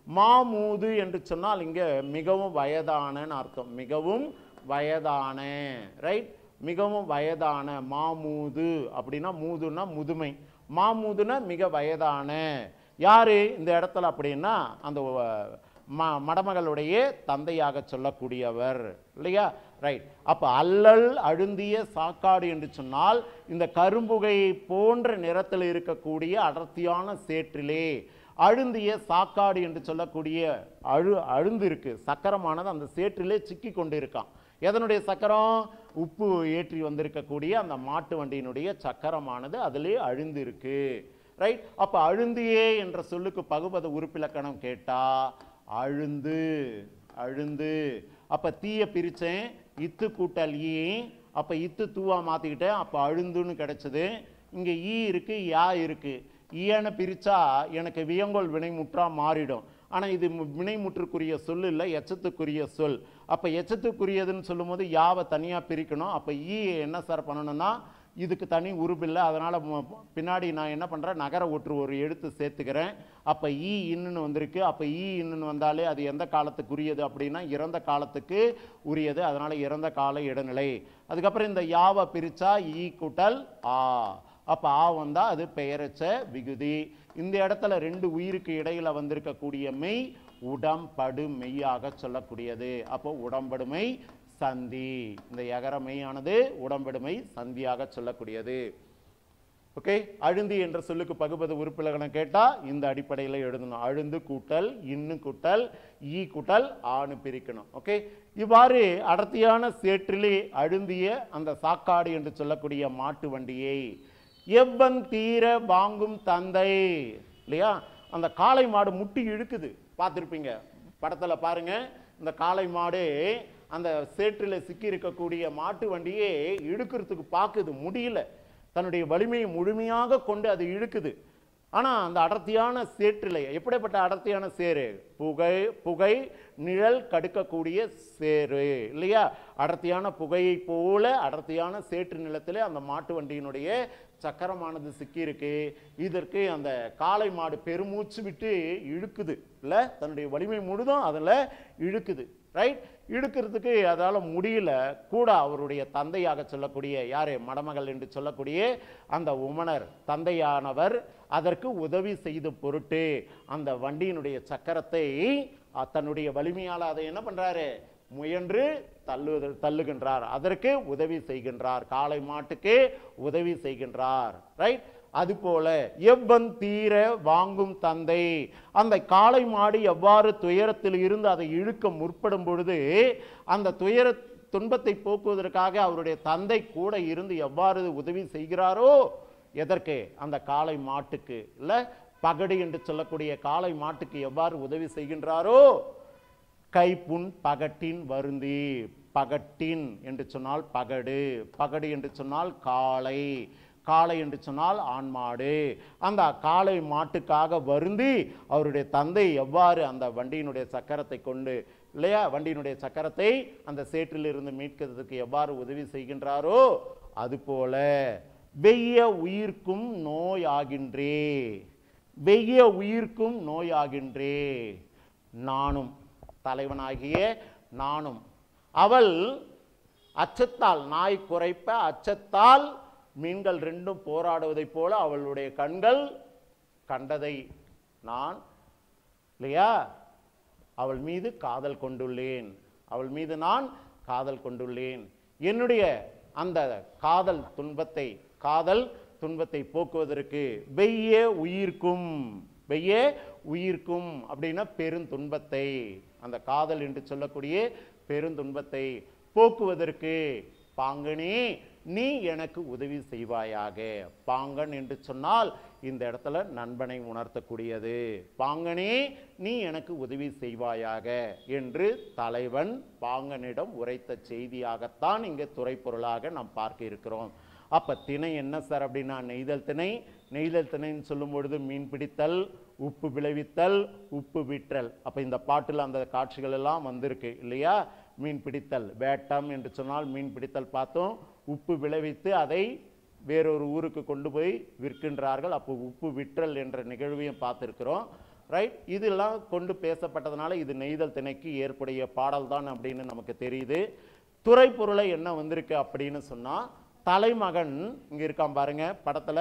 மாமூது என்று சொன்னால் இங்க மிகவும் வயதானன்னு அர்த்தம் மிகவும் வயதான ரைட் மிகவும் வயதான மாமூது அப்படின்னா மூதுன்னா முதுமை மாமூதுன்னா மிக வயதான யாரு இந்த இடத்துல அப்படின்னா அந்த அஹ், ம மடமகளுடைய தந்தையாக சொல்லக்கூடியவர் இல்லையா ரைட் அப்ப அல்லல் அழுந்திய சாக்காடு என்று சொன்னால் இந்த கரும்புகை போன்ற நிறத்தில் இருக்கக்கூடிய அடர்த்தியான சேற்றிலே அழுந்திய சாக்காடு என்று சொல்லக்கூடிய அழு அழுந்து இருக்கு சக்கரமானது அந்த சேற்றிலே சிக்கி கொண்டு இருக்கான் எதனுடைய சக்கரம் உப்பு ஏற்றி வந்திருக்கக்கூடிய அந்த மாட்டு வண்டியினுடைய சக்கரமானது அதிலே அழுந்து இருக்கு ரைட் அப்ப அழுந்தியே என்ற சொல்லுக்கு பகுபத உறுப்பிலக்கணம் கேட்டா அழுந்து அழுந்து அப்ப தீய பிரிச்சேன் இத்து கூட்டல் ஈ அப்ப இத்து தூவா மாத்திக்கிட்டேன் அப்ப அழுந்துன்னு கிடைச்சது இங்க ஈ இருக்கு யா இருக்கு ஈயனை பிரிச்சா எனக்கு வியங்கோல் வினைமுற்றா மாறிடும் ஆனா இது மு- வினைமுற்றுக்குரிய சொல் இல்லை எச்சத்துக்குரிய சொல் அப்ப எச்சத்துக்குரியதுன்னு சொல்லும்போது யாவை தனியா பிரிக்கணும் அப்ப ஈ என்ன சார் பண்ணணும்னா இதுக்கு தனி உருபில்லை அதனால மு- பின்னாடி நான் என்ன பண்றேன் நகர ஒற்று ஒரு எழுத்து சேர்த்துக்கிறேன் அப்ப ஈ இன்னுன்னு வந்திருக்கு அப்ப ஈ இன்னுன்னு வந்தாலே அது எந்த காலத்துக்குரியது அப்படின்னா இறந்த காலத்துக்கு உரியது அதனால இறந்த கால இடைநிலை அதுக்கப்புறம் இந்த யாவை பிரிச்சா ஈ கூட்டல் ஆ அப்ப ஆ வந்தா அது பெயரச்ச விகுதி இந்த இடத்துல ரெண்டு உயிருக்கு இடையில வந்திருக்கக்கூடிய மெய் உடம்படு மெய்யாக சொல்லக்கூடியது அப்போ உடம்படுமை சந்தி இந்த எகர மெய்யானது உடம்படுமை சந்தியாக சொல்லக்கூடியது ஓகே அழுந்தி என்ற சொல்லுக்கு பகுபத உறுப்பிலகணம் கேட்டா இந்த அடிப்படையில் எழுதணும் அழுந்து கூட்டல் இன்னு கூட்டல் ஈ கூட்டல் ஆணு பிரிக்கணும் ஓகே இவ்வாறு அடர்த்தியான சேற்றிலே அழுந்திய அந்த சாக்காடு என்று சொல்லக்கூடிய மாட்டு வண்டியை எவ்வன் தீர வாங்கும் தந்தை இல்லையா அந்த காளை மாடு முட்டி இழுக்குது பார்த்துருப்பீங்க படத்துல பாருங்க இந்த காளை மாடு அந்த சேற்றில் சிக்கி இருக்கக்கூடிய மாட்டு வண்டியை இழுக்கிறதுக்கு பார்க்குது முடியல தன்னுடைய வலிமையை முழுமையாக கொண்டு அது இழுக்குது ஆனா அந்த அடர்த்தியான சேற்றில் எப்படிப்பட்ட அடர்த்தியான சேரு புகை புகை நிழல் கடுக்கக்கூடிய சேரு இல்லையா அடர்த்தியான புகையை போல அடர்த்தியான சேற்று நிலத்திலே அந்த மாட்டு வண்டியினுடைய சக்கரமானது சிக்கியிருக்கு இதற்கு அந்த காளை மாடு பெருமூச்சு விட்டு இழுக்குது இல்ல தன்னுடைய வலிமை முழுதும் அதில் இழுக்குது ரைட் இழுக்கிறதுக்கு அதால முடியல கூட அவருடைய தந்தையாக சொல்லக்கூடிய யாரு மடமகள் என்று சொல்லக்கூடிய அந்த உமனர் தந்தையானவர் அதற்கு உதவி செய்த பொருட்டு அந்த வண்டியினுடைய சக்கரத்தை அஹ், தன்னுடைய வலிமையால் அதை என்ன பண்றாரு முயன்று தள்ளு தள்ளுகின்றார் அதற்கு உதவி செய்கின்றார் காளை மாட்டுக்கு உதவி செய்கின்றார் ரைட் அதுபோல எவ்வன் தீர வாங்கும் தந்தை அந்த காளை மாடு எவ்வாறு துயரத்தில் இருந்து அதை இழுக்க முற்படும் பொழுது அந்த துயர துன்பத்தை போக்குவதற்காக அவருடைய தந்தை கூட இருந்து எவ்வாறு உதவி செய்கிறாரோ எதற்கு அந்த காளை மாட்டுக்கு இல்ல பகடு என்று சொல்லக்கூடிய காளை மாட்டுக்கு எவ்வாறு உதவி செய்கின்றாரோ கைப்புண் பகட்டின் வருந்தி பகட்டின் என்று சொன்னால் பகடு பகடு என்று சொன்னால் காளை காளை என்று சொன்னால் ஆண்மாடு அந்த காளை மாட்டுக்காக வருந்தி அவருடைய தந்தை எவ்வாறு அந்த வண்டியினுடைய சக்கரத்தை கொண்டு இல்லையா வண்டியினுடைய சக்கரத்தை அந்த சேற்றிலிருந்து மீட்கிறதுக்கு எவ்வாறு உதவி செய்கின்றாரோ அதுபோல வெய்ய உயிர்க்கும் நோயாகின்றே வெய்ய உயிர்க்கும் நோயாகின்றே நானும் தலைவனாகிய நானும் அவள் அச்சத்தால் நாய் குறைப்ப அச்சத்தால் மீன்கள் ரெண்டும் போராடுவதைப் போல அவளுடைய கண்கள் கண்டதை நான் இல்லையா அவள் மீது காதல் கொண்டுள்ளேன் அவள் மீது நான் காதல் கொண்டுள்ளேன் என்னுடைய அந்த காதல் துன்பத்தை காதல் துன்பத்தை போக்குவதற்கு வெய்ய உயிர்க்கும் வெய்ய உயிர்க்கும் அப்படின்னா பெருந்துன்பத்தை அந்த காதல் என்று சொல்லக்கூடிய பெருந்துன்பத்தை போக்குவதற்கு பாங்கனே நீ எனக்கு உதவி செய்வாயாக பாங்கன் என்று சொன்னால் இந்த இடத்துல நண்பனை உணர்த்தக்கூடியது பாங்கனே நீ எனக்கு உதவி செய்வாயாக என்று தலைவன் பாங்கனிடம் உரைத்த செய்தியாகத்தான் இங்கே துறைப்பொருளாக நாம் பார்க்க இருக்கிறோம் அப்ப திணை என்ன சார் அப்படின்னா நெய்தல் திணை நெய்தல் திணைன்னு சொல்லும் பொழுது மீன் பிடித்தல் உப்பு விளைவித்தல் உப்பு விற்றல் அப்ப இந்த பாட்டுல அந்த காட்சிகள் எல்லாம் வந்திருக்கு இல்லையா மீன் பிடித்தல் வேட்டம் என்று சொன்னால் மீன் பிடித்தல் பார்த்தோம் உப்பு விளைவித்து அதை வேறொரு ஊருக்கு கொண்டு போய் விற்கின்றார்கள் அப்போ உப்பு விற்றல் என்ற நிகழ்வையும் பார்த்துருக்கிறோம் ரைட் இதெல்லாம் கொண்டு பேசப்பட்டதுனால இது நெய்தல் திணைக்கு ஏற்புடைய பாடல் தான் அப்படின்னு நமக்கு தெரியுது துறைப்பொருளை என்ன வந்திருக்கு அப்படின்னு சொன்னா தலைமகன் இங்க இருக்கான் பாருங்க படத்துல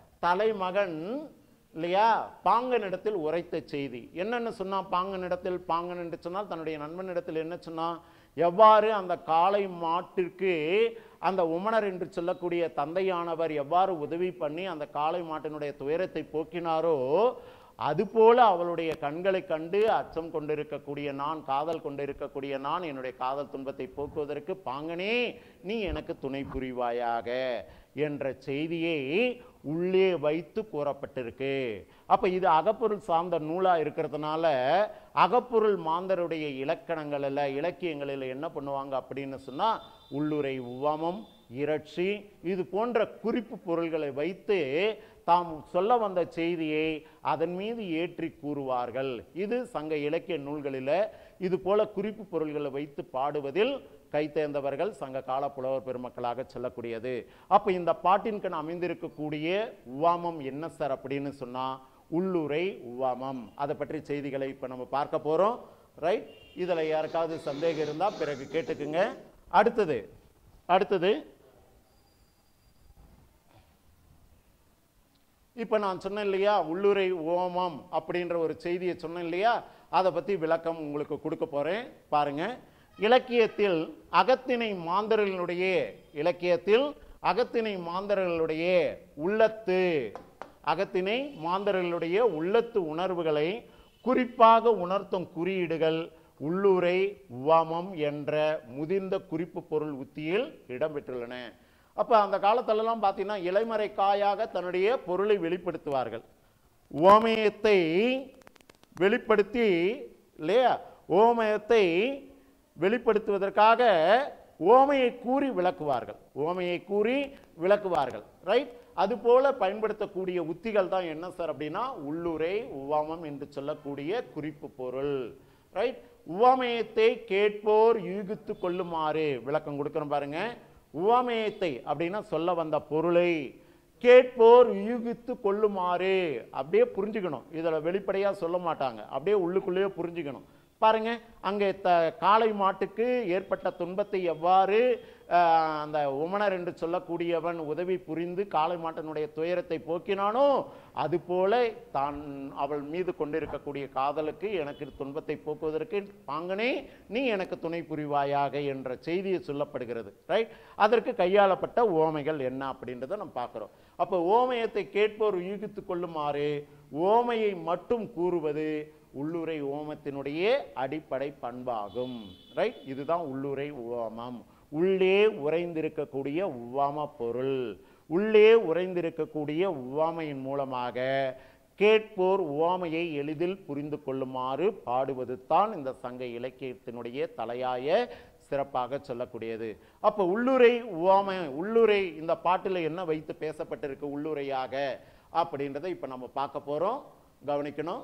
தலைமகன் இல்லையா பாங்கனிடத்தில் உரைத்த செய்தி என்னென்னு சொன்னான் பாங்கனிடத்தில் பாங்கன் என்று சொன்னால் தன்னுடைய நண்பனிடத்தில் என்ன சொன்னான் எவ்வாறு அந்த காளை மாட்டிற்கு அந்த உமணர் என்று சொல்லக்கூடிய தந்தையானவர் எவ்வாறு உதவி பண்ணி அந்த காளை மாட்டினுடைய துயரத்தை போக்கினாரோ அதுபோல அவளுடைய கண்களை கண்டு அச்சம் கொண்டிருக்கக்கூடிய நான் காதல் கொண்டிருக்கக்கூடிய நான் என்னுடைய காதல் துன்பத்தை போக்குவதற்கு பாங்கனே நீ எனக்கு துணை புரிவாயாக என்ற செய்தியை உள்ளே வைத்து கூறப்பட்டிருக்கு அப்ப இது அகப்பொருள் சார்ந்த நூலா இருக்கிறதுனால அகப்பொருள் மாந்தருடைய இலக்கணங்களில் இலக்கியங்களில் என்ன பண்ணுவாங்க அப்படின்னு சொன்னா உள்ளுரை உவமம் இரட்சி இது போன்ற குறிப்பு பொருள்களை வைத்து தாம் சொல்ல வந்த செய்தியை அதன் மீது ஏற்றி கூறுவார்கள் இது சங்க இலக்கிய நூல்களில் இது போல குறிப்பு பொருள்களை வைத்து பாடுவதில் கைத்தேர்ந்தவர்கள் சங்க கால புலவர் பெருமக்களாக சொல்லக்கூடியது அப்ப இந்த பாட்டின்கண் அமைந்திருக்கக்கூடிய உவாமம் என்ன சார் அப்படின்னு சொன்னா உள்ளுரை உவாமம் அதை பற்றி செய்திகளை இப்ப நம்ம பார்க்க போறோம் ரைட் இதுல யாருக்காவது சந்தேகம் இருந்தா பிறகு கேட்டுக்குங்க அடுத்தது அடுத்தது இப்போ நான் சொன்னேன் இல்லையா உள்ளுரை ஓமம் அப்படின்ற ஒரு செய்தியை சொன்னேன் இல்லையா அதை பற்றி விளக்கம் உங்களுக்கு கொடுக்க போகிறேன் பாருங்க இலக்கியத்தில் அகத்திணை மாந்தர்களுடைய இலக்கியத்தில் அகத்திணை மாந்தர்களுடைய உள்ளத்து அகத்திணை மாந்தர்களுடைய உள்ளத்து உணர்வுகளை குறிப்பாக உணர்த்தும் குறியீடுகள் உள்ளுரை உவமம் என்ற முதிர்ந்த குறிப்பு பொருள் உத்தியில் இடம்பெற்றுள்ளன அப்ப அந்த காலத்திலலாம் பார்த்தீங்கன்னா இலைமறை காயாக தன்னுடைய பொருளை வெளிப்படுத்துவார்கள் ஓமயத்தை வெளிப்படுத்தி இல்லையா ஓமயத்தை வெளிப்படுத்துவதற்காக ஓமையை கூறி விளக்குவார்கள் ஓமையை கூறி விளக்குவார்கள் ரைட் அதுபோல பயன்படுத்தக்கூடிய உத்திகள் தான் என்ன சார் அப்படின்னா உள்ளுரை உவமம் என்று சொல்லக்கூடிய குறிப்பு பொருள் ரைட் உவமயத்தை கேட்போர் யூகித்து கொள்ளுமாறு விளக்கம் கொடுக்கிறோம் பாருங்க உவமயத்தை அப்படின்னா சொல்ல வந்த பொருளை கேட்போர் யூகித்து கொள்ளுமாறு அப்படியே புரிஞ்சுக்கணும் இதில் வெளிப்படையாக சொல்ல மாட்டாங்க அப்படியே உள்ளுக்குள்ளேயே புரிஞ்சுக்கணும் பாருங்க அங்கே த காளை மாட்டுக்கு ஏற்பட்ட துன்பத்தை எவ்வாறு ஆஹ், அந்த உமணர் என்று சொல்லக்கூடியவன் உதவி புரிந்து காளை மாட்டினுடைய துயரத்தை போக்கினானோ அதுபோல தான் அவள் மீது கொண்டிருக்கக்கூடிய காதலுக்கு எனக்கு துன்பத்தை போக்குவதற்கு பாங்கனே நீ எனக்கு துணை புரிவாயாக என்ற செய்தியை சொல்லப்படுகிறது ரைட் அதற்கு கையாளப்பட்ட ஓமைகள் என்ன அப்படின்றத நம்ம பார்க்குறோம் அப்போ ஓமயத்தை கேட்போர் யூகித்து கொள்ளுமாறு ஓமையை மட்டும் கூறுவது உள்ளுரை ஓமத்தினுடைய அடிப்படை பண்பாகும் ரைட் இதுதான் உள்ளுரை ஓமம் உள்ளே உறைந்திருக்கக்கூடிய உவம பொருள் உள்ளே உறைந்திருக்கக்கூடிய உவமையின் மூலமாக கேட்போர் உவமையை எளிதில் புரிந்து கொள்ளுமாறு பாடுவது தான் இந்த சங்க இலக்கியத்தினுடைய தலையாய சிறப்பாக சொல்லக்கூடியது அப்போ உள்ளுரை உவமை உள்ளுரை இந்த பாட்டில் என்ன வைத்து பேசப்பட்டிருக்கு உள்ளுரையாக அப்படின்றத இப்போ நம்ம பார்க்க போகிறோம் கவனிக்கணும்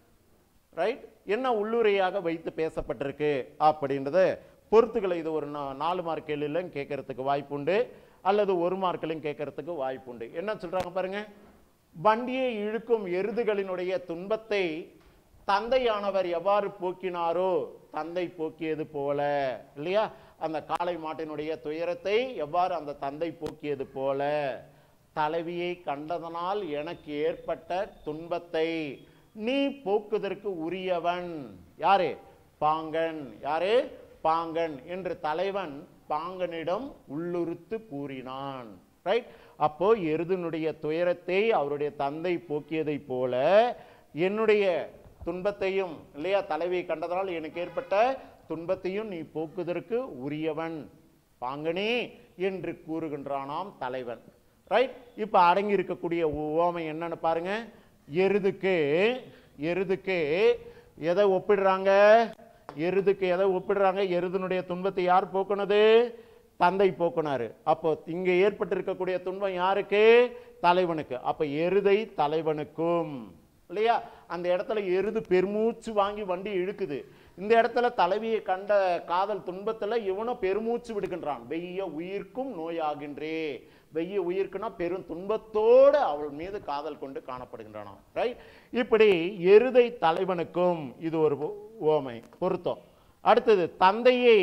ரைட் என்ன உள்ளுரையாக வைத்து பேசப்பட்டிருக்கு அப்படின்றத பொறுத்துக்களை இது ஒரு நா- நாலு மார்க் கேள்வியிலும் கேட்கறதுக்கு வாய்ப்புண்டு அல்லது ஒரு மார்க்கிலும் கேட்கறதுக்கு வாய்ப்புண்டு என்ன சொல்றாங்க பாருங்க வண்டியை இழுக்கும் எருதுகளினுடைய துன்பத்தை தந்தையானவர் எவ்வாறு போக்கினாரோ தந்தை போக்கியது போல இல்லையா அந்த காளை மாட்டினுடைய துயரத்தை எவ்வாறு அந்த தந்தை போக்கியது போல தலைவியை கண்டதனால் எனக்கு ஏற்பட்ட துன்பத்தை நீ போக்குதற்கு உரியவன் யாரு பாங்கன் யாரு பாங்கன் என்று தலைவன் பாங்கனிடம் உள்ளுறுத்து கூறினான் ரைட் அப்போ எருதனுடைய துயரத்தை அவருடைய தந்தை போக்கியதைப் போல என்னுடைய துன்பத்தையும் இல்லையா தலைவியை கண்டதனால் எனக்கு ஏற்பட்ட துன்பத்தையும் நீ போக்குவதற்கு உரியவன் பாங்கனே என்று கூறுகின்றானாம் தலைவன் ரைட் இப்போ அடங்கி இருக்கக்கூடிய ஓமை என்னன்னு பாருங்க எருதுக்கு எருதுக்கு எதை ஒப்பிடுறாங்க எருதுக்கு எதை ஒப்பிடுறாங்க எருதுனுடைய துன்பத்தை யார் போக்குனது தந்தை போக்குனாரு அப்போ இங்க ஏற்பட்டிருக்கக்கூடிய துன்பம் யாருக்கு தலைவனுக்கு அப்ப எருதை தலைவனுக்கும் இல்லையா அந்த இடத்துல எருது பெருமூச்சு வாங்கி வண்டி இழுக்குது இந்த இடத்துல தலைவியை கண்ட காதல் துன்பத்துல இவனும் பெருமூச்சு விடுகின்றான் வெய்ய உயிர்க்கும் நோயாகின்றே வெய்ய உயிர்க்குனா பெரும் துன்பத்தோடு அவள் மீது காதல் கொண்டு காணப்படுகின்றானாம் ரைட் இப்படி எருதை தலைவனுக்கும் இது ஒரு ஓமை பொருத்தம் அடுத்தது தந்தையை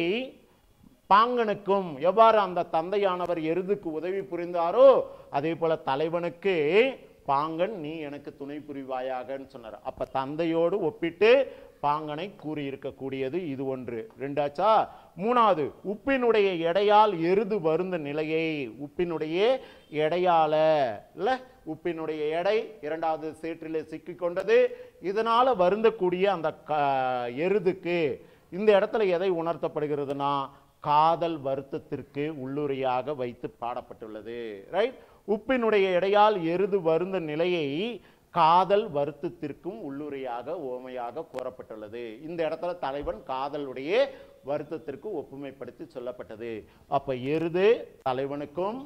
பாங்கனுக்கும் எவ்வாறு அந்த தந்தையானவர் எருதுக்கு உதவி புரிந்தாரோ அதே போல தலைவனுக்கு பாங்கன் நீ எனக்கு துணை புரிவாயாகன்னு சொன்னார் அப்ப தந்தையோடு ஒப்பிட்டு பாங்கனை கூறியிருக்கக்கூடியது இது ஒன்று ரெண்டாச்சா மூணாவது உப்பினுடைய எடையால் எருது வருந்த நிலையை உப்பினுடைய எடையால இல்ல உப்பினுடைய எடை இரண்டாவது சேற்றிலே சிக்கிக் கொண்டது இதனால வருந்தக்கூடிய அந்த க- எருதுக்கு இந்த இடத்துல எதை உணர்த்தப்படுகிறதுனா காதல் வருத்தத்திற்கு உள்ளுரையாக வைத்து பாடப்பட்டுள்ளது ரைட் உப்பினுடைய எடையால் எருது வருந்த நிலையை காதல் வருத்தத்திற்கும் உள்ளுரையாக ஓமையாக கூறப்பட்டுள்ளது இந்த இடத்துல தலைவன் காதலுடைய வருத்தத்திற்கு ஒப்புமைப்படுத்தி சொல்லப்பட்டது அப்ப எருது தலைவனுக்கும்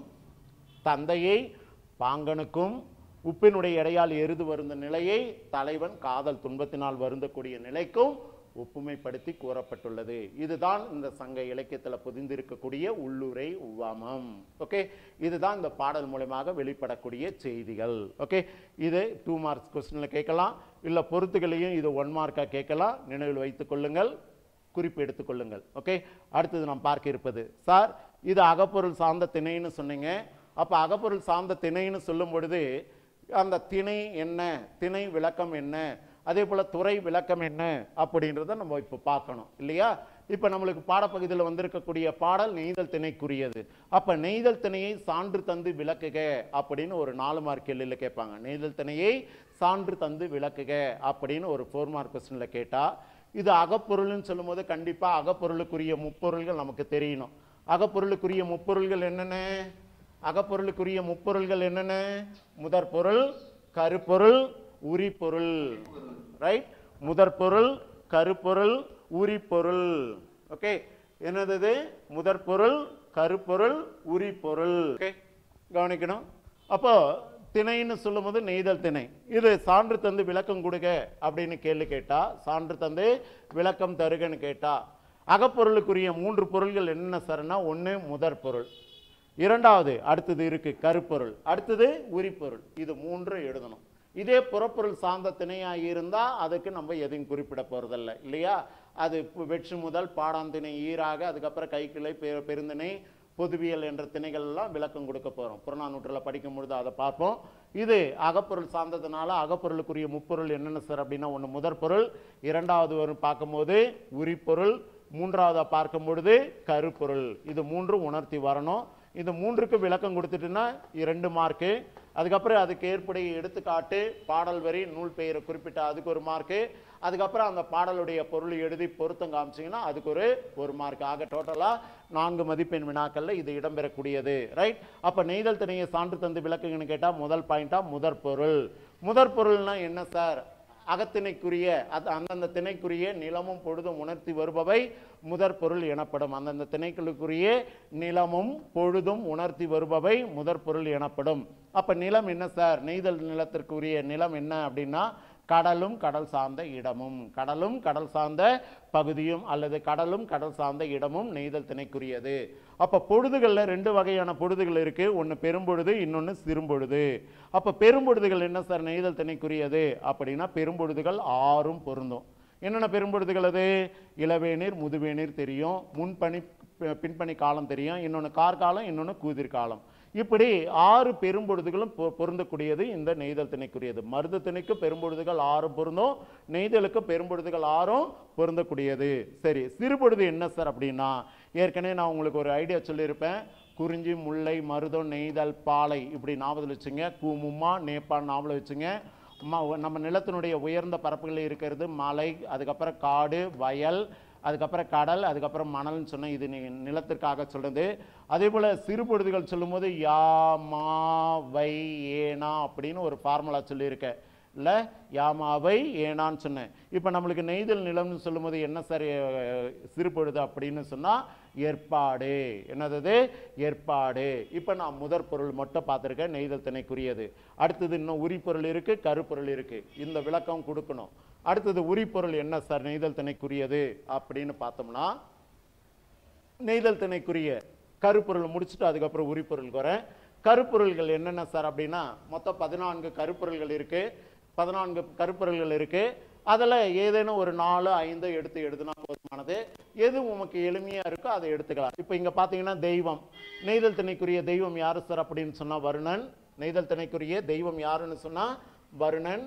தந்தையை பாங்கனுக்கும் உப்பினுடைய எடையால் எருது வருந்த நிலையை தலைவன் காதல் துன்பத்தினால் வருந்தக்கூடிய நிலைக்கும் ஒப்புமைப்படுத்தி கூறப்பட்டுள்ளது இதுதான் இந்த சங்க இலக்கியத்தில் புதிந்திருக்கக்கூடிய உள்ளுரை உவாமம் ஓகே இதுதான் இந்த பாடல் மூலமாக வெளிப்படக்கூடிய செய்திகள் ஓகே இது டூ மார்க்ஸ் கொஸ்டினில் கேட்கலாம் இல்லை பொறுத்துகளையும் இது ஒன் மார்க்காக கேட்கலாம் நினைவில் வைத்துக் கொள்ளுங்கள் குறிப்பு எடுத்துக்கொள்ளுங்கள் ஓகே அடுத்தது நாம் பார்க்க இருப்பது சார் இது அகப்பொருள் சார்ந்த திணைன்னு சொன்னீங்க அப்போ அகப்பொருள் சார்ந்த திணைன்னு சொல்லும் பொழுது அந்த திணை என்ன திணை விளக்கம் என்ன அதே போல் துறை விளக்கம் என்ன அப்படின்றத நம்ம இப்போ பார்க்கணும் இல்லையா இப்போ நம்மளுக்கு பாடப்பகுதியில் வந்திருக்கக்கூடிய பாடல் நெய்தல் திணைக்குரியது அப்போ நெய்தல் திணையை சான்று தந்து விளக்குக அப்படின்னு ஒரு நாலு மார்க் கேள்வியில் கேட்பாங்க நெய்தல் திணையை சான்று தந்து விளக்குக அப்படின்னு ஒரு ஃபோர் மார்க் கொஸ்டினில் கேட்டால் இது அகப்பொருள்னு சொல்லும்போது கண்டிப்பாக அகப்பொருளுக்குரிய முப்பொருள்கள் நமக்கு தெரியணும் அகப்பொருளுக்குரிய முப்பொருள்கள் என்னென்ன அகப்பொருளுக்குரிய முப்பொருள்கள் என்னென்ன முதற் பொருள் கருப்பொருள் உரிப்பொருள் ரைட் முதற் பொருள் கருப்பொருள் உரிப்பொருள் ஓகே என்னது இது? முதற் பொருள் கருப்பொருள் உரிப்பொருள் ஓகே கவனிக்கணும் அப்போ திணைன்னு சொல்லும்போது நெய்தல் திணை இது சான்று தந்து விளக்கம் கொடுங்க அப்படின்னு கேள்வி கேட்டா சான்று தந்து விளக்கம் தருகன்னு கேட்டா அகப்பொருளுக்குரிய மூன்று பொருள்கள் என்ன சார்னா ஒன்று முதற் பொருள் இரண்டாவது அடுத்தது இருக்கு கருப்பொருள் அடுத்தது உரிப்பொருள் இது மூன்று எழுதணும் இதே புறப்பொருள் சார்ந்த திணையாக இருந்தால் அதுக்கு நம்ம எதையும் குறிப்பிட போகிறதில்ல இல்லையா அது பு- வெற்று முதல் பாடாந்திணை ஈராக அதுக்கப்புறம் கைக்கிளை பெ பெருந்திணை பொதுவியல் என்ற திணைகள் எல்லாம் விளக்கம் கொடுக்க போகிறோம் புறநானூற்றில் படிக்கும் பொழுது அதை பார்ப்போம் இது அகப்பொருள் சார்ந்ததுனால அகப்பொருளுக்குரிய முப்பொருள் என்னென்ன சார் அப்படின்னா ஒன்று முதற் பொருள் இரண்டாவது வரும் பார்க்கும்போது உரிப்பொருள் மூன்றாவதை பார்க்கும் பொழுது கருப்பொருள் இது மூன்றும் உணர்த்தி வரணும் இந்த மூன்றுக்கு விளக்கம் கொடுத்துட்டுன்னா இரண்டு மார்க்கு அதுக்கப்புறம் அதுக்கு ஏற்புடைய எடுத்துக்காட்டு பாடல் வரி நூல் பெயரை குறிப்பிட்ட அதுக்கு ஒரு மார்க்கு அதுக்கப்புறம் அந்த பாடலுடைய பொருள் எழுதி பொருத்தம் காமிச்சிங்கன்னா அதுக்கு ஒரு ஒரு மார்க் ஆக டோட்டலாக நான்கு மதிப்பெண் வினாக்களில் இது இடம்பெறக்கூடியது ரைட் அப்போ நெய்தல் திணையை சான்று தந்து விளக்குங்கன்னு கேட்டால் முதல் பாயிண்டாக முதற் பொருள் முதற் பொருள்னா என்ன சார் அகத்திணைக்குரிய அது அந்தந்த திணைக்குரிய நிலமும் பொழுதும் உணர்த்தி வருபவை முதற் பொருள் எனப்படும் அந்தந்த திணைகளுக்குரிய நிலமும் பொழுதும் உணர்த்தி வருபவை முதற் பொருள் எனப்படும் அப்ப நிலம் என்ன சார் நெய்தல் நிலத்திற்குரிய நிலம் என்ன அப்படின்னா கடலும் கடல் சார்ந்த இடமும் கடலும் கடல் சார்ந்த பகுதியும் அல்லது கடலும் கடல் சார்ந்த இடமும் நெய்தல் திணைக்குரியது அப்ப பொழுதுகளில் ரெண்டு வகையான பொழுதுகள் இருக்கு ஒன்று பெரும்பொழுது இன்னொன்று சிறும்பொழுது அப்ப பெரும்பொழுதுகள் என்ன சார் நெய்தல் திணைக்குரியது அப்படின்னா பெரும்பொழுதுகள் ஆறும் பொருந்தும் என்னென்ன பெரும்பொழுதுகள் அது இளவேநீர் முதுவேநீர் தெரியும் முன்பனி பி- பின்பனி காலம் தெரியும் இன்னொன்று கார்காலம் இன்னொன்று கூதிர் காலம் இப்படி ஆறு பெரும்பொழுதுகளும் பொ- பொருந்தக்கூடியது இந்த நெய்தல் திணைக்குரியது மருது திணைக்கு பெரும்பொழுதுகள் ஆறும் பொருந்தும் நெய்தலுக்கு பெரும்பொழுதுகள் ஆறும் பொருந்தக்கூடியது சரி சிறுபொழுது என்ன சார் அப்படின்னா ஏற்கனவே நான் உங்களுக்கு ஒரு ஐடியா சொல்லியிருப்பேன் குறிஞ்சி முல்லை மருதம் நெய்தல் பாலை இப்படி நாவல் வச்சுங்க கூமுமா நேப்பாள் நாவல் வச்சுங்க ம- நம்ம நிலத்தினுடைய உயர்ந்த பரப்புகளில் இருக்கிறது மலை அதுக்கப்புறம் காடு வயல் அதுக்கப்புறம் கடல் அதுக்கப்புறம் மணல்னு சொன்னேன் இது நீ நிலத்திற்காக சொல்றது அதே போல் சிறுபொழுதுகள் சொல்லும்போது யா மா வை ஏனா அப்படின்னு ஒரு ஃபார்முலா சொல்லியிருக்கேன் இல்லை யாமாவை ஏனான்னு சொன்னேன் இப்போ நம்மளுக்கு நெய்தல் நிலம்னு சொல்லும்போது என்ன சார் அஹ், சிறுபொழுது அப்படின்னு சொன்னால் ஏற்பாடு என்னது அது? ஏற்பாடு இப்போ நான் முதற் பொருள் மட்டும் பார்த்துருக்கேன் நெய்தல் திணைக்குரியது அடுத்தது இன்னும் உரிப்பொருள் இருக்கு கருப்பொருள் இருக்கு இந்த விளக்கம் கொடுக்கணும் அடுத்தது உரிப்பொருள் என்ன சார் நெய்தல் திணைக்குரியது அப்படின்னு பார்த்தோம்னா நெய்தல் திணைக்குரிய கருப்பொருள் முடிச்சுட்டு அதுக்கப்புறம் உரிப்பொருளுக்கு வரேன் கருப்பொருள்கள் என்னென்ன சார் அப்படின்னா மொத்தம் பதினான்கு கருப்பொருள்கள் இருக்கு பதினான்கு கருப்பொருள்கள் இருக்கு அதில் ஏதேனும் ஒரு நாலு ஐந்து எடுத்து எழுதுனா போதுமானது எது உமக்கு எளிமையாக இருக்கோ அதை எடுத்துக்கலாம் இப்போ இங்கே பார்த்தீங்கன்னா தெய்வம் நெய்தல் திணைக்குரிய தெய்வம் யாரு சார் அப்படின்னு சொன்னால் வருணன் நெய்தல் திணைக்குரிய தெய்வம் யாருன்னு சொன்னால் வருணன்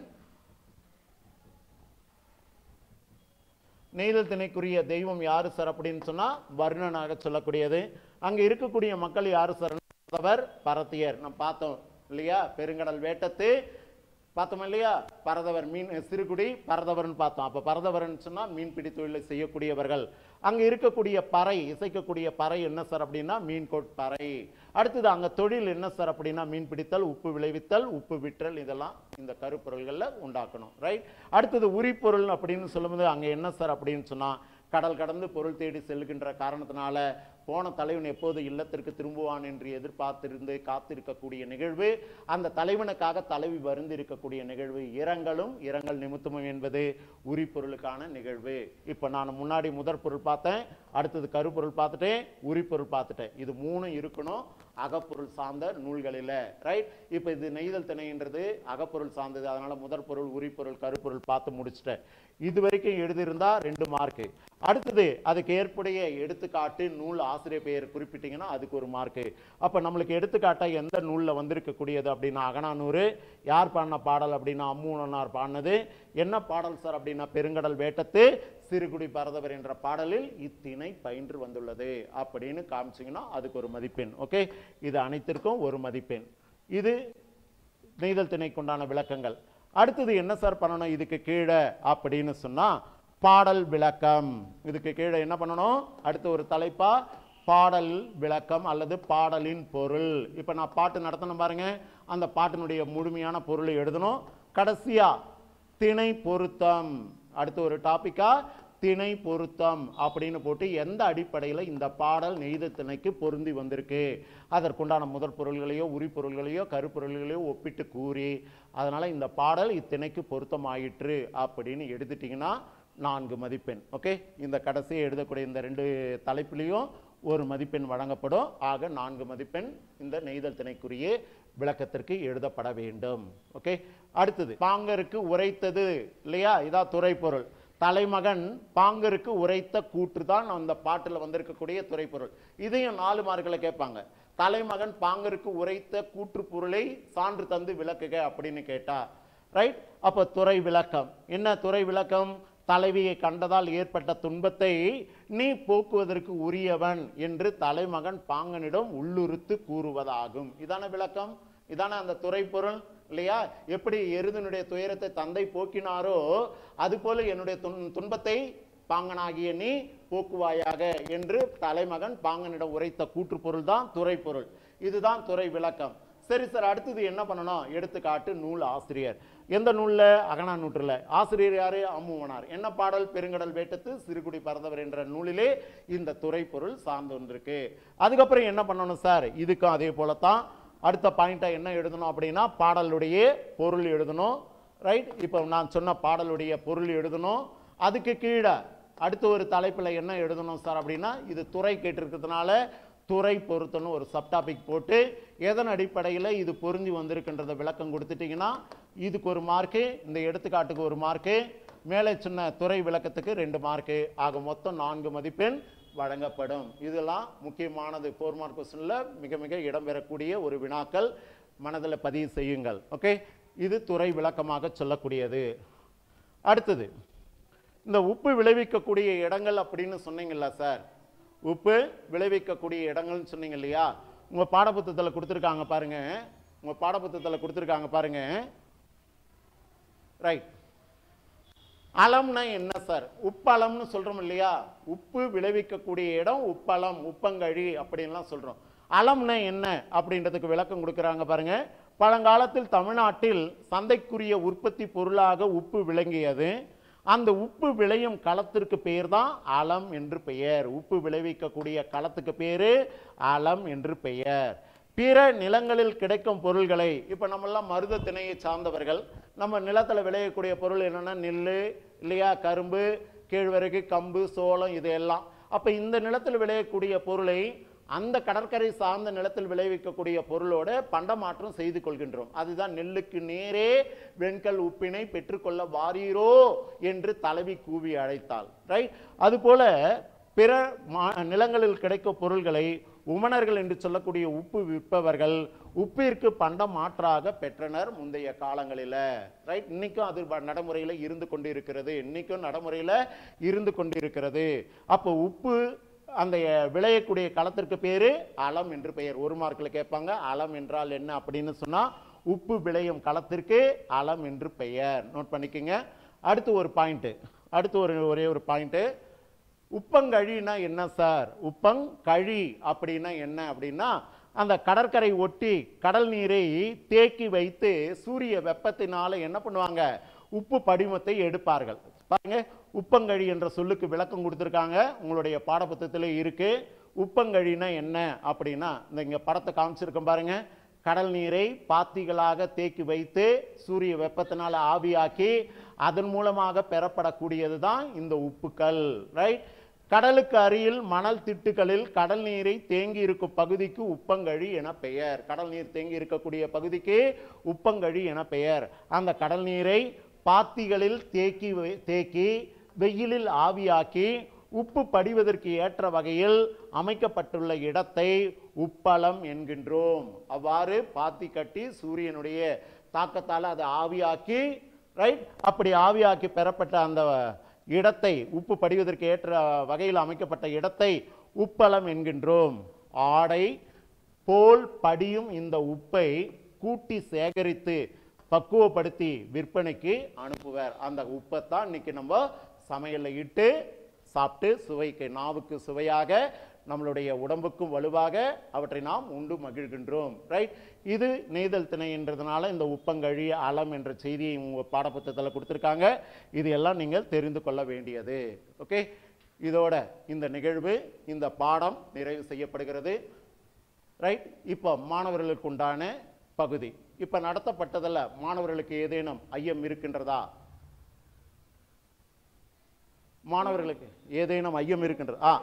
நெய்தல் திணைக்குரிய தெய்வம் யாரு சார் அப்படின்னு சொன்னா வர்ணனாக சொல்லக்கூடியது அங்க இருக்கக்கூடிய மக்கள் யாரு சார் பரதவர் பரத்தியர் நம்ம பார்த்தோம் இல்லையா பெருங்கடல் வேட்டத்து பார்த்தோம் இல்லையா பரதவர் மீன் சிறுகுடி பரதவர்னு பார்த்தோம் அப்ப பரதவர்னு சொன்னா மீன்பிடி தொழிலை செய்யக்கூடியவர்கள் அங்க இருக்கக்கூடிய பறை இசைக்கக்கூடிய பறை என்ன சார் அப்படின்னா மீன்கோட் பறை அடுத்தது அங்க தொழில் என்ன சார் அப்படின்னா மீன் பிடித்தல் உப்பு விளைவித்தல் உப்பு விற்றல் இதெல்லாம் இந்த கருப்பொருள்கள்ல உண்டாக்கணும் ரைட் அடுத்தது உரிப்பொருள் அப்படின்னு சொல்லும்போது அங்க என்ன சார் அப்படின்னு சொன்னா கடல் கடந்து பொருள் தேடி செல்கின்ற காரணத்தினால போன தலைவன் எப்போது இல்லத்திற்கு திரும்புவான் என்று எதிர்பார்த்திருந்து காத்திருக்கக்கூடிய நிகழ்வு அந்த தலைவனுக்காக தலைவி வருந்து இருக்கக்கூடிய நிகழ்வு இரங்கலும் இரங்கல் நிமித்தமும் என்பது உரிப்பொருளுக்கான நிகழ்வு இப்போ நான் முன்னாடி முதற் பொருள் பார்த்தேன் அடுத்தது கருப்பொருள் பார்த்துட்டேன் உரிப்பொருள் பார்த்துட்டேன் இது மூணும் இருக்கணும் அகப்பொருள் சார்ந்த நூல்களில் ரைட் இப்போ இது நெய்தல் திணைன்றது அகப்பொருள் சார்ந்தது அதனால முதற் பொருள் உரிப்பொருள் கருப்பொருள் பார்த்து முடிச்சிட்டேன் இது வரைக்கும் எழுதியிருந்தா ரெண்டு மார்க்கு அடுத்தது அதுக்கு ஏற்புடைய எடுத்துக்காட்டு நூல் ஆசிரியர் பெயர் குறிப்பிட்டீங்கன்னா அதுக்கு ஒரு மார்க்கு அப்போ நம்மளுக்கு எடுத்துக்காட்டா எந்த நூலில் வந்திருக்கக்கூடியது அப்படின்னா அகனானூறு யார் பாடின பாடல் அப்படின்னா அம்மூனனார் பாடினது என்ன பாடல் சார் அப்படின்னா பெருங்கடல் வேட்டத்து சிறுகுடி பரதவர் என்ற பாடலில் இத்திணை பயின்று வந்துள்ளது அப்படின்னு காமிச்சிங்கன்னா அதுக்கு ஒரு மதிப்பெண் ஓகே இது அனைத்திற்கும் ஒரு மதிப்பெண் இது நெய்தல் திணைக்குண்டான விளக்கங்கள் அடுத்தது என்ன சார் பண்ணணும் இதுக்கு கீழே அப்படின்னு சொன்னா பாடல் விளக்கம் இதுக்கு கீழே என்ன பண்ணணும் அடுத்து ஒரு தலைப்பா பாடல் விளக்கம் அல்லது பாடலின் பொருள் இப்போ நான் பாட்டு நடத்தணும் பாருங்க அந்த பாட்டினுடைய முழுமையான பொருளை எழுதணும் கடைசியா திணை பொருத்தம் அடுத்து ஒரு டாபிக்கா திணை பொருத்தம் அப்படின்னு போட்டு எந்த அடிப்படையில் இந்த பாடல் நெய்த திணைக்கு பொருந்தி வந்திருக்கு அதற்குண்டான முதற் பொருள்களையோ உரிப்பொருள்களையோ கருப்பொருள்களையோ ஒப்பிட்டு கூறி அதனால இந்த பாடல் இத்திணைக்கு பொருத்தமாயிற்று அப்படின்னு எடுத்துட்டீங்கன்னா நான்கு மதிப்பெண் ஓகே இந்த கடைசியை எழுதக்கூடிய இந்த ரெண்டு தலைப்புலேயும் ஒரு மதிப்பெண் வழங்கப்படும் ஆக நான்கு மதிப்பெண் இந்த நெய்தல் திணைக்குரிய விளக்கத்திற்கு எழுதப்பட வேண்டும் ஓகே அடுத்தது பாங்கருக்கு உரைத்தது இல்லையா இதா துறைப்பொருள் தலைமகன் பாங்கருக்கு உரைத்த கூற்று தான் அந்த பாட்டில் வந்திருக்கக்கூடிய துறைப்பொருள் இதையும் நாலு மார்க்கில் கேட்பாங்க தலைமகன் பாங்கருக்கு உரைத்த கூற்று பொருளை சான்று தந்து விளக்குக அப்படின்னு கேட்டா ரைட் அப்போ துறை விளக்கம் என்ன துறை விளக்கம் தலைவியை கண்டதால் ஏற்பட்ட துன்பத்தை நீ போக்குவதற்கு உரியவன் என்று தலைமகன் பாங்கனிடம் உள்ளுறுத்து கூறுவதாகும் இதான விளக்கம் இதான அந்த துறை பொருள் இல்லையா எப்படி எருதனுடைய துயரத்தை தந்தை போக்கினாரோ அதுபோல என்னுடைய துன் துன்பத்தை பாங்கனாகிய நீ போக்குவாயாக என்று தலைமகன் பாங்கனிடம் உரைத்த கூற்று பொருள் தான் துறை பொருள் இதுதான் துறை விளக்கம் சரி சார் அடுத்தது என்ன பண்ணணும் எடுத்துக்காட்டு நூல் ஆசிரியர் எந்த நூலில் அகனா நூற்றில் ஆசிரியர் யாரு அம்முவனார் என்ன பாடல் பெருங்கடல் வேட்டத்து சிறுகுடி பறந்தவர் என்ற நூலிலே இந்த துறை பொருள் சார்ந்து வந்திருக்கு அதுக்கப்புறம் என்ன பண்ணணும் சார் இதுக்கும் அதே போலத்தான் அடுத்த பாயிண்டா என்ன எழுதணும் அப்படின்னா பாடலுடைய பொருள் எழுதணும் ரைட் இப்போ நான் சொன்ன பாடலுடைய பொருள் எழுதணும் அதுக்கு கீழே அடுத்த ஒரு தலைப்பில் என்ன எழுதணும் சார் அப்படின்னா இது துறை கேட்டிருக்கிறதுனால துறை பொருத்தணும் ஒரு சப்டாபிக் போட்டு எதன் அடிப்படையில் இது பொருந்தி வந்திருக்குன்றத விளக்கம் கொடுத்துட்டீங்கன்னா இதுக்கு ஒரு மார்க்கு இந்த எடுத்துக்காட்டுக்கு ஒரு மார்க்கு மேலே சொன்ன துறை விளக்கத்துக்கு ரெண்டு மார்க்கு ஆக மொத்தம் நான்கு மதிப்பெண் வழங்கப்படும் இதெல்லாம் முக்கியமானது ஃபோர் மார்க் கொஸ்டினில் மிக மிக இடம்பெறக்கூடிய ஒரு வினாக்கள் மனதில் பதிவு செய்யுங்கள் ஓகே இது துறை விளக்கமாக சொல்லக்கூடியது அடுத்தது இந்த உப்பு விளைவிக்கக்கூடிய இடங்கள் அப்படின்னு சொன்னீங்கல்ல சார் உப்பு விளைவிக்கக்கூடிய இடங்கள்னு சொன்னீங்க இல்லையா உங்கள் பாடப்புத்தகத்தில் கொடுத்துருக்காங்க பாருங்க உங்கள் பாடப்புத்தகத்தில் கொடுத்துருக்காங்க பாருங்க ரைட் அலம்னா என்ன சார் உப்பளம்னு சொல்றோம் இல்லையா உப்பு விளைவிக்கக்கூடிய இடம் உப்பளம் உப்பங்கழி அப்படின்லாம் சொல்றோம் அலம்னா என்ன அப்படின்றதுக்கு விளக்கம் கொடுக்குறாங்க பாருங்க பழங்காலத்தில் தமிழ்நாட்டில் சந்தைக்குரிய உற்பத்தி பொருளாக உப்பு விளங்கியது அந்த உப்பு விளையும் களத்திற்கு பெயர் தான் அலம் என்று பெயர் உப்பு விளைவிக்கக்கூடிய களத்துக்கு பேரு அலம் என்று பெயர் பிற நிலங்களில் கிடைக்கும் பொருள்களை இப்போ நம்மெல்லாம் மருத திணையை சார்ந்தவர்கள் நம்ம நிலத்தில் விளையக்கூடிய பொருள் என்னென்னா நெல் இல்லையா கரும்பு கேழ்வரகு கம்பு சோளம் இது எல்லாம் அப்போ இந்த நிலத்தில் விளையக்கூடிய பொருளை அந்த கடற்கரை சார்ந்த நிலத்தில் விளைவிக்கக்கூடிய பொருளோட பண்டமாற்றம் செய்து கொள்கின்றோம் அதுதான் நெல்லுக்கு நேரே வெண்கல் உப்பினை பெற்றுக்கொள்ள வாரீரோ என்று தலைவி கூவி அழைத்தாள் ரைட் அதுபோல பிற மா நிலங்களில் கிடைக்கும் பொருள்களை உமணர்கள் என்று சொல்லக்கூடிய உப்பு விற்பவர்கள் உப்பிற்கு பண்டம் மாற்றாக பெற்றனர் முந்தைய காலங்களில் ரைட் இன்னைக்கும் அது ப- நடைமுறையில இருந்து கொண்டு இருக்கிறது இன்னைக்கும் நடைமுறையில இருந்து கொண்டு இருக்கிறது அப்போ உப்பு அந்த விளையக்கூடிய களத்திற்கு பேரு அலம் என்று பெயர் ஒரு மார்க்கில் கேட்பாங்க அலம் என்றால் என்ன அப்படின்னு சொன்னா உப்பு விளையும் களத்திற்கு அலம் என்று பெயர் நோட் பண்ணிக்கோங்க அடுத்து ஒரு பாயிண்ட் அடுத்து ஒரு ஒரே ஒரு பாயிண்ட் உப்பங்கழினா என்ன சார் உப்பங்கழி அப்படின்னா என்ன அப்படின்னா அந்த கடற்கரை ஒட்டி கடல் நீரை தேக்கி வைத்து சூரிய வெப்பத்தினால என்ன பண்ணுவாங்க உப்பு படிமத்தை எடுப்பார்கள் பாருங்க உப்பங்கழி என்ற சொல்லுக்கு விளக்கம் கொடுத்துருக்காங்க உங்களுடைய பாடப்புத்தகத்தில் இருக்கு உப்பங்கழினா என்ன அப்படின்னா இந்த இங்க படத்தை காமிச்சிருக்கோம் பாருங்க கடல் நீரை பாத்திகளாக தேக்கி வைத்து சூரிய வெப்பத்தினால ஆவியாக்கி அதன் மூலமாக பெறப்படக்கூடியது தான் இந்த உப்புக்கள் ரைட் கடலுக்கு அருகில் மணல் திட்டுகளில் கடல் நீரை தேங்கி இருக்கும் பகுதிக்கு உப்பங்கழி என பெயர் கடல் நீர் தேங்கி இருக்கக்கூடிய பகுதிக்கு உப்பங்கழி என பெயர் அந்த கடல் நீரை பாத்திகளில் தேக்கி வை- தேக்கி வெயிலில் ஆவியாக்கி உப்பு படிவதற்கு ஏற்ற வகையில் அமைக்கப்பட்டுள்ள இடத்தை உப்பளம் என்கின்றோம் அவ்வாறு பாத்தி கட்டி சூரியனுடைய தாக்கத்தால் அதை ஆவியாக்கி ரைட் அப்படி ஆவியாக்கி பெறப்பட்ட அந்த இடத்தை உப்பு படிவதற்கு ஏற்ற வகையில் அமைக்கப்பட்ட இடத்தை உப்பளம் என்கின்றோம் ஆடை போல் படியும் இந்த உப்பை கூட்டி சேகரித்து பக்குவப்படுத்தி விற்பனைக்கு அனுப்புவார் அந்த உப்பை தான் இன்னைக்கு நம்ம சமையல்ல இட்டு சாப்பிட்டு சுவைக்கு நாவுக்கு சுவையாக நம்மளுடைய உடம்புக்கும் வலுவாக அவற்றை நாம் உண்டு மகிழ்கின்றோம் ரைட் இது நெய்தல் திணைன்றதுனால இந்த உப்பங்கழி அலம் என்ற செய்தியை உங்கள் பாடப்புத்தகத்தில் கொடுத்துருக்காங்க இது எல்லாம் நீங்கள் தெரிந்து கொள்ள வேண்டியது ஓகே இதோட இந்த நிகழ்வு இந்த பாடம் நிறைவு செய்யப்படுகிறது ரைட் இப்போ மாணவர்களுக்கு உண்டான பகுதி இப்போ நடத்தப்பட்டதில் மாணவர்களுக்கு ஏதேனும் ஐயம் இருக்கின்றதா மாணவர்களுக்கு ஏதேனும் ஐயம் இருக்கின்றது ஆ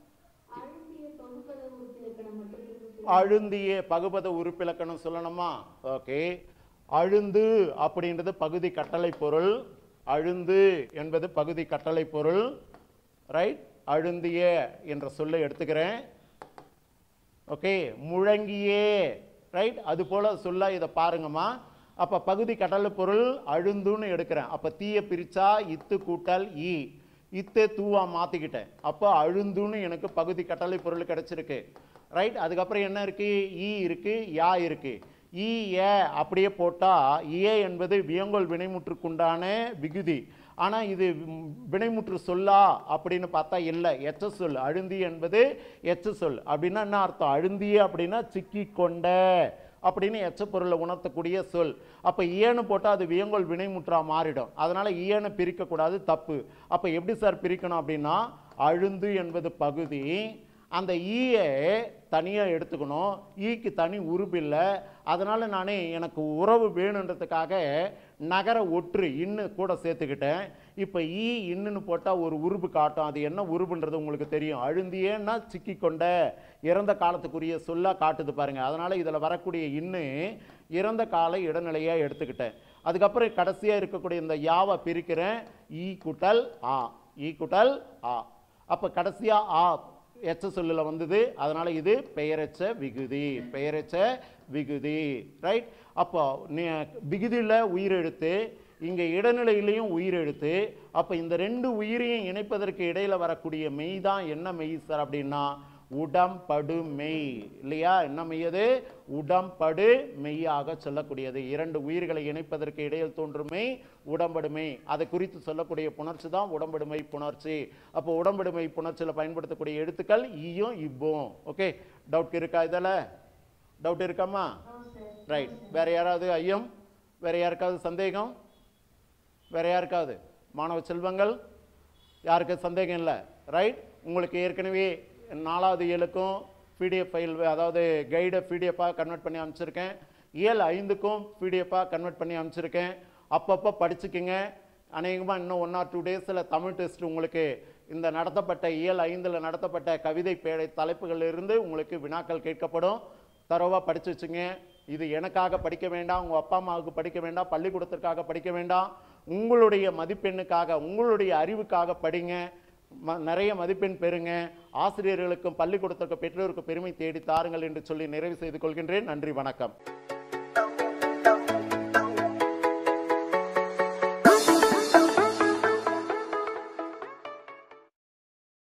அழுந்திய பகுபத உறுப்பிலக்கணம் சொல்லணுமா ஓகே அழுந்து அப்படின்றது பகுதி கட்டளை பொருள் அழுந்து என்பது பகுதி கட்டளை பொருள் ரைட் அழுந்திய என்ற சொல்லை எடுத்துக்கிறேன் ஓகே முழங்கியே ரைட் அது போல சொல்ல இதை பாருங்கம்மா அப்ப பகுதி கடலை பொருள் அழுந்துன்னு எடுக்கிறேன் அப்ப தீய பிரிச்சா இத்து கூட்டல் ஈ இத்தே தூவா மாத்திக்கிட்டேன் அப்போ அழுந்துன்னு எனக்கு பகுதி கட்டளை பொருள் கிடைச்சிருக்கு ரைட் அதுக்கப்புறம் என்ன இருக்கு ஈ இருக்கு யா இருக்கு ஈ ஏ அப்படியே போட்டா ஏ என்பது வியங்கோல் வினைமுற்றுக்குண்டான விகுதி ஆனா இது ம், வினைமுற்று சொல்லா அப்படின்னு பார்த்தா இல்லை எச்ச சொல் அழுந்தி என்பது எச்ச சொல் அப்படின்னா என்ன அர்த்தம் அழுந்திய அப்படின்னா சிக்கி கொண்ட அப்படின்னு எச்ச பொருளை உணர்த்தக்கூடிய சொல் அப்ப ஏன்னு போட்டா அது வியங்கோல் வினைமுற்றா மாறிடும் அதனால ஈயனை பிரிக்கக்கூடாது தப்பு அப்ப எப்படி சார் பிரிக்கணும் அப்படின்னா அழுந்து என்பது பகுதி அந்த ஈயை தனியாக எடுத்துக்கணும் ஈக்கு தனி உருவு இல்லை அதனால் நானே எனக்கு உறவு வேணுன்றதுக்காக நகர ஒற்று இன்னு கூட சேர்த்துக்கிட்டேன் இப்போ ஈ இன்னுன்னு போட்டால் ஒரு உருவு காட்டும் அது என்ன உருவுன்றது உங்களுக்கு தெரியும் அழுந்தியேன்னா சிக்கிக்கொண்ட இறந்த காலத்துக்குரிய சொல்லா காட்டுது பாருங்க அதனால் இதில் வரக்கூடிய இன்னு இறந்த கால இடைநிலையாக எடுத்துக்கிட்டேன் அதுக்கப்புறம் கடைசியாக இருக்கக்கூடிய இந்த யாவை பிரிக்கிறேன் ஈ குட்டல் ஆ ஈ குட்டல் ஆ அப்போ கடைசியாக ஆ எச்ச சொல்லுல வந்தது அதனால இது பெயரெச்ச விகுதி பெயரெச்ச விகுதி ரைட் அப்போ நீ விகுதியில் உயிரெழுத்து இங்கே இடைநிலையிலையும் உயிரெழுத்து அப்போ இந்த ரெண்டு உயிரையும் இணைப்பதற்கு இடையில வரக்கூடிய மெய் தான் என்ன மெய் சார் அப்படின்னா உடம்படு மெய் இல்லையா என்ன மெய்யது உடம்படு மெய்யாக சொல்லக்கூடியது இரண்டு உயிர்களை இணைப்பதற்கு இடையில் தோன்றும் மெய் உடம்படுமை அதை குறித்து சொல்லக்கூடிய புணர்ச்சி தான் உடம்படுமை புணர்ச்சி அப்போ உடம்படுமை புணர்ச்சியில் பயன்படுத்தக்கூடிய எழுத்துக்கள் ஈயும் இப்பும் ஓகே டவுட் இருக்கா இதில் டவுட் இருக்காமா ரைட் வேற யாராவது ஐயம் வேற யாருக்காவது சந்தேகம் வேற யாருக்காவது மாணவ செல்வங்கள் யாருக்கு சந்தேகம் இல்லை ரைட் உங்களுக்கு ஏற்கனவே நாலாவது இயலுக்கும் பிடிஎஃப் ஃபைல் அதாவது கைடை பிடிஎஃபாக கன்வெர்ட் பண்ணி அனுப்பிச்சிருக்கேன் இயல் ஐந்துக்கும் பிடிஎஃபாக கன்வெர்ட் பண்ணி அனுப்பிச்சிருக்கேன் அப்பப்போ படிச்சுக்குங்க அநேகமாக இன்னும் ஒன் ஆர் டூ டேஸில் தமிழ் டெஸ்ட் உங்களுக்கு இந்த நடத்தப்பட்ட இயல் ஐந்தில் நடத்தப்பட்ட கவிதை பேழை தலைப்புகளில் இருந்து உங்களுக்கு வினாக்கள் கேட்கப்படும் தரோவாக படிச்சு வச்சுங்க இது எனக்காக படிக்க வேண்டாம் உங்கள் அப்பா அம்மாவுக்கு படிக்க வேண்டாம் பள்ளிக்கூடத்திற்காக படிக்க வேண்டாம் உங்களுடைய மதிப்பெண்ணுக்காக உங்களுடைய அறிவுக்காக படிங்க ம- நிறைய மதிப்பெண் பெறுங்க ஆசிரியர்களுக்கும் பள்ளிக்கூடத்திற்கும் பெற்றோருக்கும் பெருமை தேடி தாருங்கள் என்று சொல்லி நிறைவு செய்து கொள்கின்றேன் நன்றி வணக்கம்